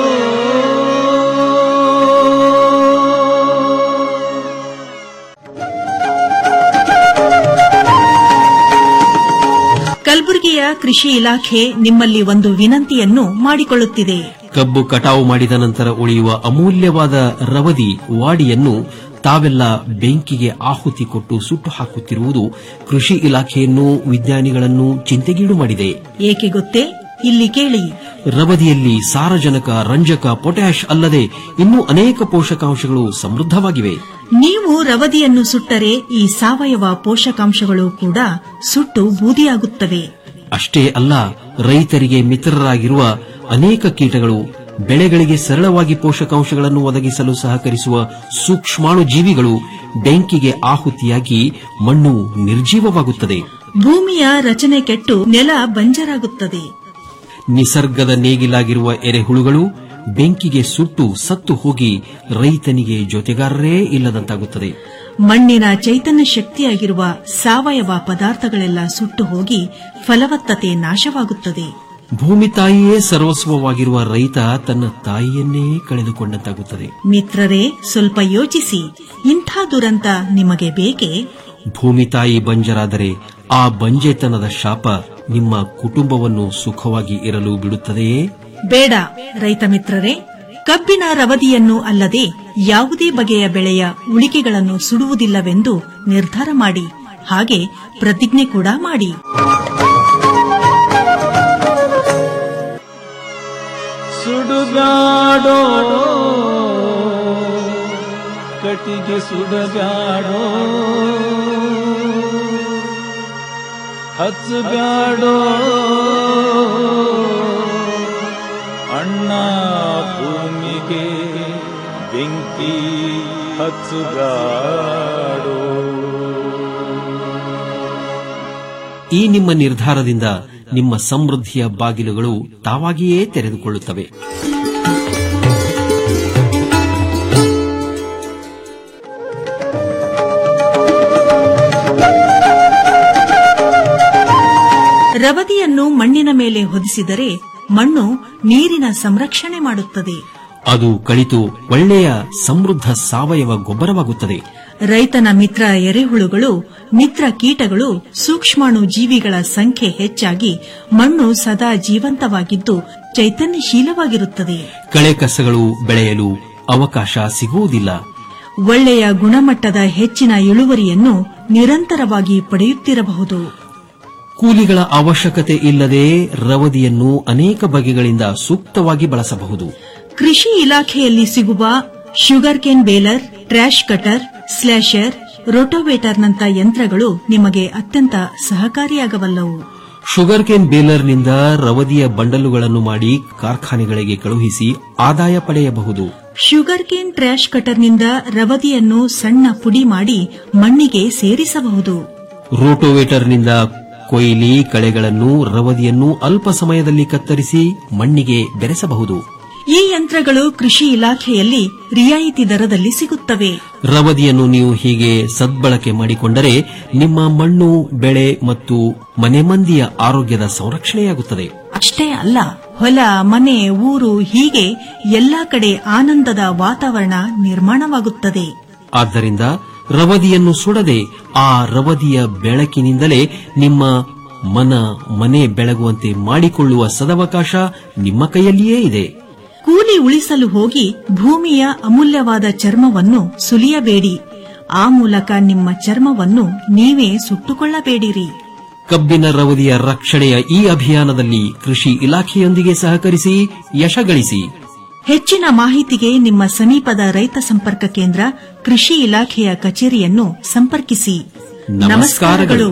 ಕಲಬುರಗಿಯ ಕೃಷಿ ಇಲಾಖೆ ನಿಮ್ಮಲ್ಲಿ ಒಂದು ವಿನಂತಿಯನ್ನು ಮಾಡಿಕೊಳ್ಳುತ್ತಿದೆ ಕಬ್ಬು ಕಟಾವು ಮಾಡಿದ ನಂತರ ಉಳಿಯುವ ಅಮೂಲ್ಯವಾದ ರವದಿ ವಾಡಿಯನ್ನು ತಾವೆಲ್ಲ ಬೆಂಕಿಗೆ ಆಹುತಿ ಕೊಟ್ಟು ಸುಟ್ಟು ಹಾಕುತ್ತಿರುವುದು ಕೃಷಿ ಇಲಾಖೆಯನ್ನು ವಿಜ್ಞಾನಿಗಳನ್ನು ಚಿಂತೆಗೀಡು ಮಾಡಿದೆ ಏಕೆ ಗೊತ್ತೇ ಇಲ್ಲಿ ಕೇಳಿ ರವದಿಯಲ್ಲಿ ಸಾರಜನಕ ರಂಜಕ ಪೊಟ್ಯಾಷ್ ಅಲ್ಲದೆ ಇನ್ನೂ ಅನೇಕ ಪೋಷಕಾಂಶಗಳು ಸಮೃದ್ಧವಾಗಿವೆ ನೀವು ರವದಿಯನ್ನು ಸುಟ್ಟರೆ ಈ ಸಾವಯವ ಪೋಷಕಾಂಶಗಳು ಕೂಡ ಸುಟ್ಟು ಬೂದಿಯಾಗುತ್ತವೆ ಅಷ್ಟೇ ಅಲ್ಲ ರೈತರಿಗೆ ಮಿತ್ರರಾಗಿರುವ ಅನೇಕ ಕೀಟಗಳು ಬೆಳೆಗಳಿಗೆ ಸರಳವಾಗಿ ಪೋಷಕಾಂಶಗಳನ್ನು ಒದಗಿಸಲು ಸಹಕರಿಸುವ ಸೂಕ್ಷ್ಮಾಣು ಜೀವಿಗಳು ಬೆಂಕಿಗೆ ಆಹುತಿಯಾಗಿ ಮಣ್ಣು ನಿರ್ಜೀವವಾಗುತ್ತದೆ ಭೂಮಿಯ ರಚನೆ ಕೆಟ್ಟು ನೆಲ ಬಂಜರಾಗುತ್ತದೆ ನಿಸರ್ಗದ ನೇಗಿಲಾಗಿರುವ ಎರೆಹುಳುಗಳು ಬೆಂಕಿಗೆ ಸುಟ್ಟು ಸತ್ತು ಹೋಗಿ ರೈತನಿಗೆ ಜೊತೆಗಾರರೇ ಇಲ್ಲದಂತಾಗುತ್ತದೆ ಮಣ್ಣಿನ ಚೈತನ್ಯ ಶಕ್ತಿಯಾಗಿರುವ ಸಾವಯವ ಪದಾರ್ಥಗಳೆಲ್ಲ ಸುಟ್ಟು ಹೋಗಿ ಫಲವತ್ತತೆ ನಾಶವಾಗುತ್ತದೆ ಭೂಮಿ ತಾಯಿಯೇ ಸರ್ವಸ್ವವಾಗಿರುವ ರೈತ ತನ್ನ ತಾಯಿಯನ್ನೇ ಕಳೆದುಕೊಂಡಂತಾಗುತ್ತದೆ ಮಿತ್ರರೇ ಸ್ವಲ್ಪ ಯೋಚಿಸಿ ಇಂಥ ದುರಂತ ನಿಮಗೆ ಬೇಕೇ ಭೂಮಿ ತಾಯಿ ಬಂಜರಾದರೆ ಆ ಬಂಜೆತನದ ಶಾಪ ನಿಮ್ಮ ಕುಟುಂಬವನ್ನು ಸುಖವಾಗಿ ಇರಲು ಬಿಡುತ್ತದೆಯೇ ಬೇಡ ರೈತ ಮಿತ್ರರೇ ಕಬ್ಬಿನ ರವದಿಯನ್ನು ಅಲ್ಲದೆ ಯಾವುದೇ ಬಗೆಯ ಬೆಳೆಯ ಉಳಿಕೆಗಳನ್ನು ಸುಡುವುದಿಲ್ಲವೆಂದು ನಿರ್ಧಾರ ಮಾಡಿ ಹಾಗೆ ಪ್ರತಿಜ್ಞೆ ಕೂಡ ಮಾಡಿ ಸುಡುಗಾಡೋ ಕಟಿಗೆ ಸುಡಗಾಡೋ ಹಚ್ಚಗಾಡೋ ಅಣ್ಣ ಭೂಮಿಗೆ ಬೆಂಕಿ ಹಚ್ಚುಗಾಡೋ ಈ ನಿಮ್ಮ ನಿರ್ಧಾರದಿಂದ ನಿಮ್ಮ ಸಮೃದ್ಧಿಯ ಬಾಗಿಲುಗಳು ತಾವಾಗಿಯೇ ತೆರೆದುಕೊಳ್ಳುತ್ತವೆ ರವದಿಯನ್ನು ಮಣ್ಣಿನ ಮೇಲೆ ಹೊದಿಸಿದರೆ ಮಣ್ಣು ನೀರಿನ ಸಂರಕ್ಷಣೆ ಮಾಡುತ್ತದೆ ಅದು ಕಳಿತು ಒಳ್ಳೆಯ ಸಮೃದ್ಧ ಸಾವಯವ ಗೊಬ್ಬರವಾಗುತ್ತದೆ ರೈತನ ಮಿತ್ರ ಎರೆಹುಳುಗಳು ಮಿತ್ರ ಕೀಟಗಳು ಸೂಕ್ಷ್ಮಾಣು ಜೀವಿಗಳ ಸಂಖ್ಯೆ ಹೆಚ್ಚಾಗಿ ಮಣ್ಣು ಸದಾ ಜೀವಂತವಾಗಿದ್ದು ಚೈತನ್ಯಶೀಲವಾಗಿರುತ್ತದೆ ಕಳೆ ಕಸಗಳು ಬೆಳೆಯಲು ಅವಕಾಶ ಸಿಗುವುದಿಲ್ಲ ಒಳ್ಳೆಯ ಗುಣಮಟ್ಟದ ಹೆಚ್ಚಿನ ಇಳುವರಿಯನ್ನು ನಿರಂತರವಾಗಿ ಪಡೆಯುತ್ತಿರಬಹುದು ಕೂಲಿಗಳ ಅವಶ್ಯಕತೆ ಇಲ್ಲದೆ ರವದಿಯನ್ನು ಅನೇಕ ಬಗೆಗಳಿಂದ ಸೂಕ್ತವಾಗಿ ಬಳಸಬಹುದು ಕೃಷಿ ಇಲಾಖೆಯಲ್ಲಿ ಸಿಗುವ sugar cane baler trash cutter slasher ರೋಟೋವೇಟರ್ನಂತ ಯಂತ್ರಗಳು ನಿಮಗೆ ಅತ್ಯಂತ ಸಹಕಾರಿಯಾಗಬಲ್ಲವು ಶುಗರ್ ಕೇನ್ ಬೇಲರ್ನಿಂದ ರವದಿಯ ಬಂಡಲುಗಳನ್ನು ಮಾಡಿ ಕಾರ್ಖಾನೆಗಳಿಗೆ ಕಳುಹಿಸಿ ಆದಾಯ ಪಡೆಯಬಹುದು ಶುಗರ್ ಕೇನ್ ಟ್ರ್ಯಾಶ್ ಕಟರ್ನಿಂದ ರವದಿಯನ್ನು ಸಣ್ಣ ಪುಡಿ ಮಾಡಿ ಮಣ್ಣಿಗೆ ಸೇರಿಸಬಹುದು ರೋಟೋವೇಟರ್ನಿಂದ ಕೊಯ್ಲಿ ಕಳೆಗಳನ್ನು ರವದಿಯನ್ನು ಅಲ್ಪ ಸಮಯದಲ್ಲಿ ಕತ್ತರಿಸಿ ಮಣ್ಣಿಗೆ ಬೆರೆಸಬಹುದು ಈ ಯಂತ್ರಗಳು ಕೃಷಿ ಇಲಾಖೆಯಲ್ಲಿ ರಿಯಾಯಿತಿ ದರದಲ್ಲಿ ಸಿಗುತ್ತವೆ ರವದಿಯನ್ನು ನೀವು ಹೀಗೆ ಸದ್ಬಳಕೆ ಮಾಡಿಕೊಂಡರೆ ನಿಮ್ಮ ಮಣ್ಣು ಬೆಳೆ ಮತ್ತು ಮನೆ ಮಂದಿಯ ಆರೋಗ್ಯದ ಸಂರಕ್ಷಣೆಯಾಗುತ್ತದೆ ಅಷ್ಟೇ ಅಲ್ಲ ಹೊಲ ಮನೆ ಊರು ಹೀಗೆ ಎಲ್ಲಾ ಕಡೆ ಆನಂದದ ವಾತಾವರಣ ನಿರ್ಮಾಣವಾಗುತ್ತದೆ ಆದ್ದರಿಂದ ರವದಿಯನ್ನು ಸುಡದೆ ಆ ರವದಿಯ ಬೆಳಕಿನಿಂದಲೇ ನಿಮ್ಮ ಮನ ಮನೆ ಬೆಳಗುವಂತೆ ಮಾಡಿಕೊಳ್ಳುವ ಸದವಕಾಶ ನಿಮ್ಮ ಕೈಯಲ್ಲಿಯೇ ಇದೆ ಕೂಲಿ ಉಳಿಸಲು ಹೋಗಿ ಭೂಮಿಯ ಅಮೂಲ್ಯವಾದ ಚರ್ಮವನ್ನು ಸುಲಿಯಬೇಡಿ ಆ ಮೂಲಕ ನಿಮ್ಮ ಚರ್ಮವನ್ನು ನೀವೇ ಸುಟ್ಟುಕೊಳ್ಳಬೇಡಿರಿ ಕಬ್ಬಿನ ರವದಿಯ ರಕ್ಷಣೆಯ ಈ ಅಭಿಯಾನದಲ್ಲಿ ಕೃಷಿ ಇಲಾಖೆಯೊಂದಿಗೆ ಸಹಕರಿಸಿ ಯಶಗಳಿಸಿ ಹೆಚ್ಚಿನ ಮಾಹಿತಿಗೆ ನಿಮ್ಮ ಸಮೀಪದ ರೈತ ಸಂಪರ್ಕ ಕೇಂದ್ರ ಕೃಷಿ ಇಲಾಖೆಯ ಕಚೇರಿಯನ್ನು ಸಂಪರ್ಕಿಸಿ ನಮಸ್ಕಾರಗಳು.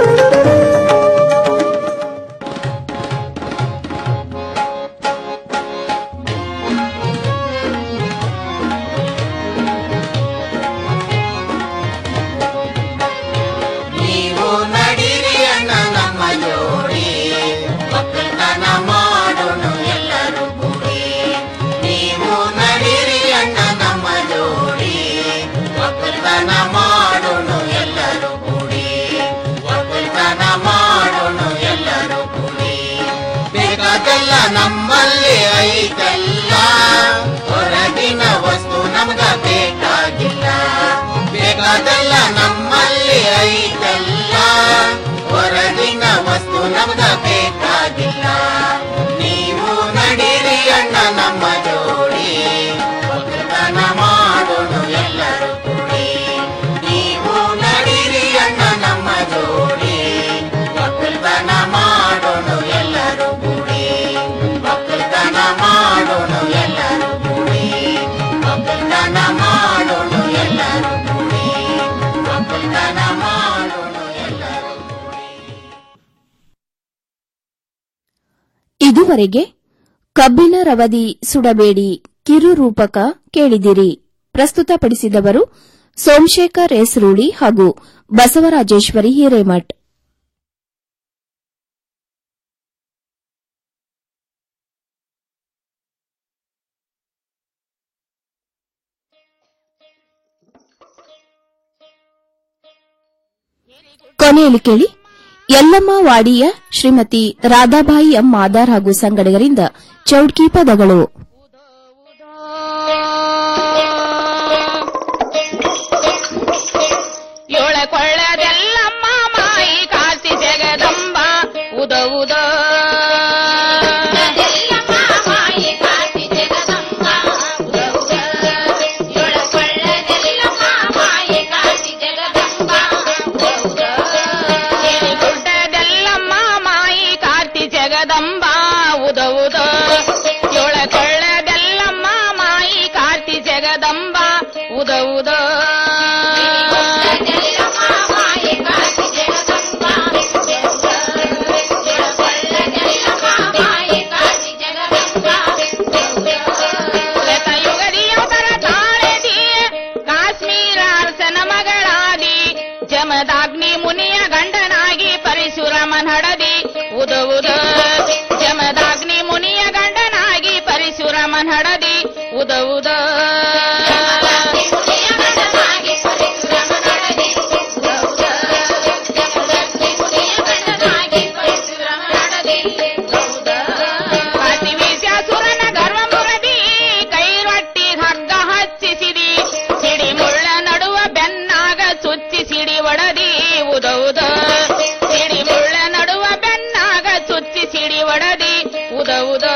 ನೀವು ನಡಿರಿ ಅಣ್ಣ ನಮ್ಮ ಜೋಡಿ ಒಕ್ಕಲ್ತನ ಮಾಡೋಣ ಎಲ್ಲರೂ ಕೂಡಿ ನೀವು ನಡಿರಿ ಅಣ್ಣ ನಮ್ಮ ಜೋಡಿ ಒಕ್ಕಲ್ತನ ಮಾಡೋಣ ಎಲ್ಲರೂ ಕೂಡಿ ಒಕ್ಕಲ್ತನ ಮಾಡೋಣ ಎಲ್ಲರೂ ಕೂಡಿ ಬೇಕಾದೆಲ್ಲ ನಮ್ಮಲ್ಲಿ ಐತೆಲ್ಲ ಹೊರಗಿನ ವಸ್ತು ನಮ್ಗ ಬೇಕಾಗಿಲ್ಲ ಬೇಕಾದೆಲ್ಲ ನಮ್ಮಲ್ಲಿ ಐತೆಲ್ಲ ಹೊರಗಿನ ವಸ್ತು ನಮ್ಗ ಬೇಕಾಗಿಲ್ಲ ನೀವು ನಡೀರಿ ಅಣ್ಣ ನಮ್ಮ ಜೋಡಿ ಒಕ್ಕಲ್ತನ ಮಾಡೋಣ ಎಲ್ಲರೂ ಕೂಡಿ ನೀವು ನಡೀರಿ ಅಣ್ಣ ನಮ್ಮ ಜೋಡಿ ಒಕ್ಕಲ್ತನ ಮಾಡೋಣ ಎಲ್ಲರೂ ಕೂಡಿ ಒಕ್ಕಲ್ತನ ಮಾಡೋಣ ಎಲ್ಲರೂ ಕೂಡಿ ಒಕ್ಕಲ್ತನ ಮಾಡೋಣ ಎಲ್ಲರೂ ಕೂಡಿ ಒಕ್ಕಲ್ತನ ಮಾಡೋಣ ಎಲ್ಲರೂ ಇದುವರೆಗೆ ಕಬ್ಬಿನ ರವದಿ ಸುಡಬೇಡಿ ಕಿರು ರೂಪಕ ಕೇಳಿದಿರಿ ಪ್ರಸ್ತುತಪಡಿಸಿದವರು ಸೋಮಶೇಖರ್ ಎಸ್ ರೂಢಿ ಹಾಗೂ ಬಸವರಾಜೇಶ್ವರಿ ಹಿರೇಮಠ್ ಕೊನೆಯಲ್ಲಿ ಕೇಳಿ ಯಲ್ಲಮ್ಮ ವಾಡಿಯ ಶ್ರೀಮತಿ ರಾಧಾಬಾಯಿ ಎಂ ಮಾದಾರ್ ಹಾಗೂ ಸಂಗಡಿಗರಿಂದ ಚೌಡ್ಕಿ ಪದಗಳು ಏಳ ಕೊಳ್ಳದೆಲ್ಲಮ್ಮ ಮಾಯಿ ಕಾಸಿ ಜಗದಂಬ ಉದ ಉದ ಗುಡ್ಡದೆಲ್ಲಮ್ಮ ಮಾಯಿ ಕಾರ್ತಿ ಜಗದಂಬ ಉದ ಉದ ಏಳ ಕೊಳ್ಳದೆಲ್ಲಮ್ಮ ಮಾಯಿ ಕಾರ್ತಿ ಜಗದಂಬ ಉದ ಉದ ಯುಗದಿಯವತರ ತಾಳೆದಿ ಕಾಶ್ಮೀರ ಅರಸನ ಮಗಳಾದಿ ಜಮದಾಗ್ನಿ ಮುನಿಯ ಗಂಡನಾಗಿ ಪರಶುರಾಮನ್ ಹಡದಿ ಉದ ಉದ ಜಮದಾಗ್ನಿ ಮುನಿಯ ಗಂಡನಾಗಿ ಪರಶುರಾಮನ್ ಹಡದಿ ಉದ ಉದ ಕಾತಿವೀಸ್ಯಾಸುರನ ಗರ್ವ ಮುರದಿ ಕೈ ರೊಟ್ಟಿ ಹಗ್ಗ ಹಚ್ಚಿಸಿದಿ ಸಿಡಿ ಮುಳ್ಳ ನಡುವ ಬೆನ್ನಾಗ ಚುಚ್ಚಿ ಸಿಡಿ ಒಡದಿ ಉದ ಉದ ಸಿಡಿ ಮುಳ್ಳ ನಡುವ ಬೆನ್ನಾಗ ಚುಚ್ಚಿ ಸಿಡಿ ಒಡದಿ ಉದ ಉದ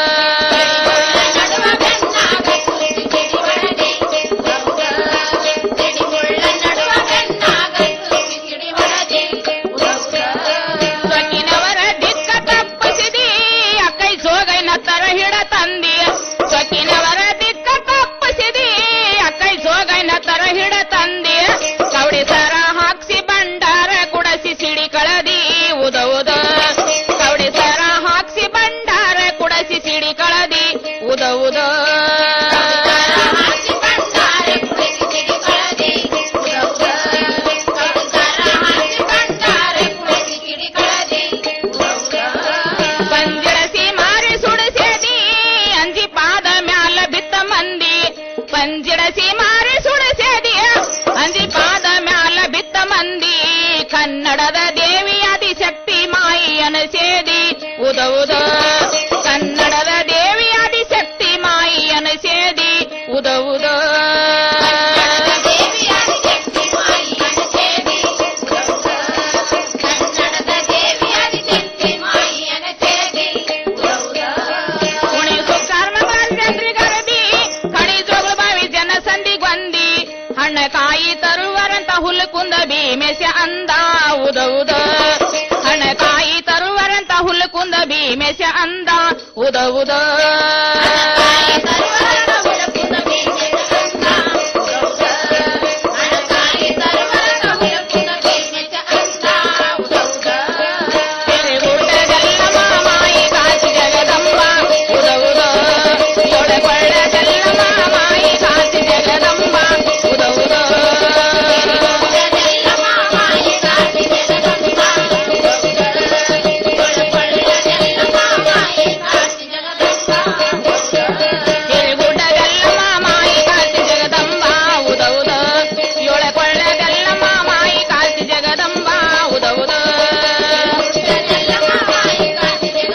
ಸೊಕ್ಕಿನವರ ದಿಕ್ಕ ತಪ್ಪಿಸಿದಿ ಅಕ್ಕೈ ಸೋಗೈನ ತರ ಹಿಡ ತಂದಿ ಸೊಕ್ಕಿನವರ ದಿಕ್ಕ ತಪ್ಪಿಸಿದಿ ಅಕ್ಕೈ ಸೋಗೈನ ತರ ಹಿಡ ತಂದಿ ಕವಡಿ ಸರ ಹಾಕ್ಸಿ ಬಂಡಾರ ಕುಡಸಿ ಸಿಡಿ ಕಳದಿ ಉದ ಉದ ಕವಡಿ ಸರ ಹಾಕ್ಸಿ ಬಂಡಾರ ಕುಡಸಿ ಸಿಡಿ ಕಳದಿ ಉದ ಉದ ಪಂಜರಸಿ ಮಾರಿ ಸುಡಸೇದಿ ಅಂಜಿ ಪಾದ ಮ್ಯಾಲ ಬಿತ್ತ ಮಂದಿ ಪಂಜರಸಿ ಮಾರಿ ಸುಡಸೇದಿ ಅಂಜಿ ಪಾದ ಮ್ಯಾಲ ಬಿತ್ತ ಮಂದಿ ಕನ್ನಡದ ದೇವಿ ಆದಿಶಕ್ತಿ ಮಾಯಿಯನ ಸೇದಿ ಉದ ಉದ ಕನ್ನಡದ ದೇವಿ ಆದಿಶಕ್ತಿ ಮಾಯಿಯನ ಸೇದಿ ಉದ ಉದ ಕುಣಿಸು ಕರ್ಮಗರಬಿ ಕಣಿ ಜೋಗಳ ಬಾವಿ ಜನ ಸಂದಿಗೊಂದಿ ಹಣ್ಣ ಕಾಯಿ ತರುವರಂತ ಹುಲ್ಲು ಕುಂದ ಭೀಮೆಸ ಅಂದ ಉದ ಉದ ಹಣ್ಣ ಕಾಯಿ ತರುವರಂತ ಹುಲ್ಲು ಕುಂದ ಭೀಮೆಸ ಅಂದ ಉದ ಉದ ಸರಿವ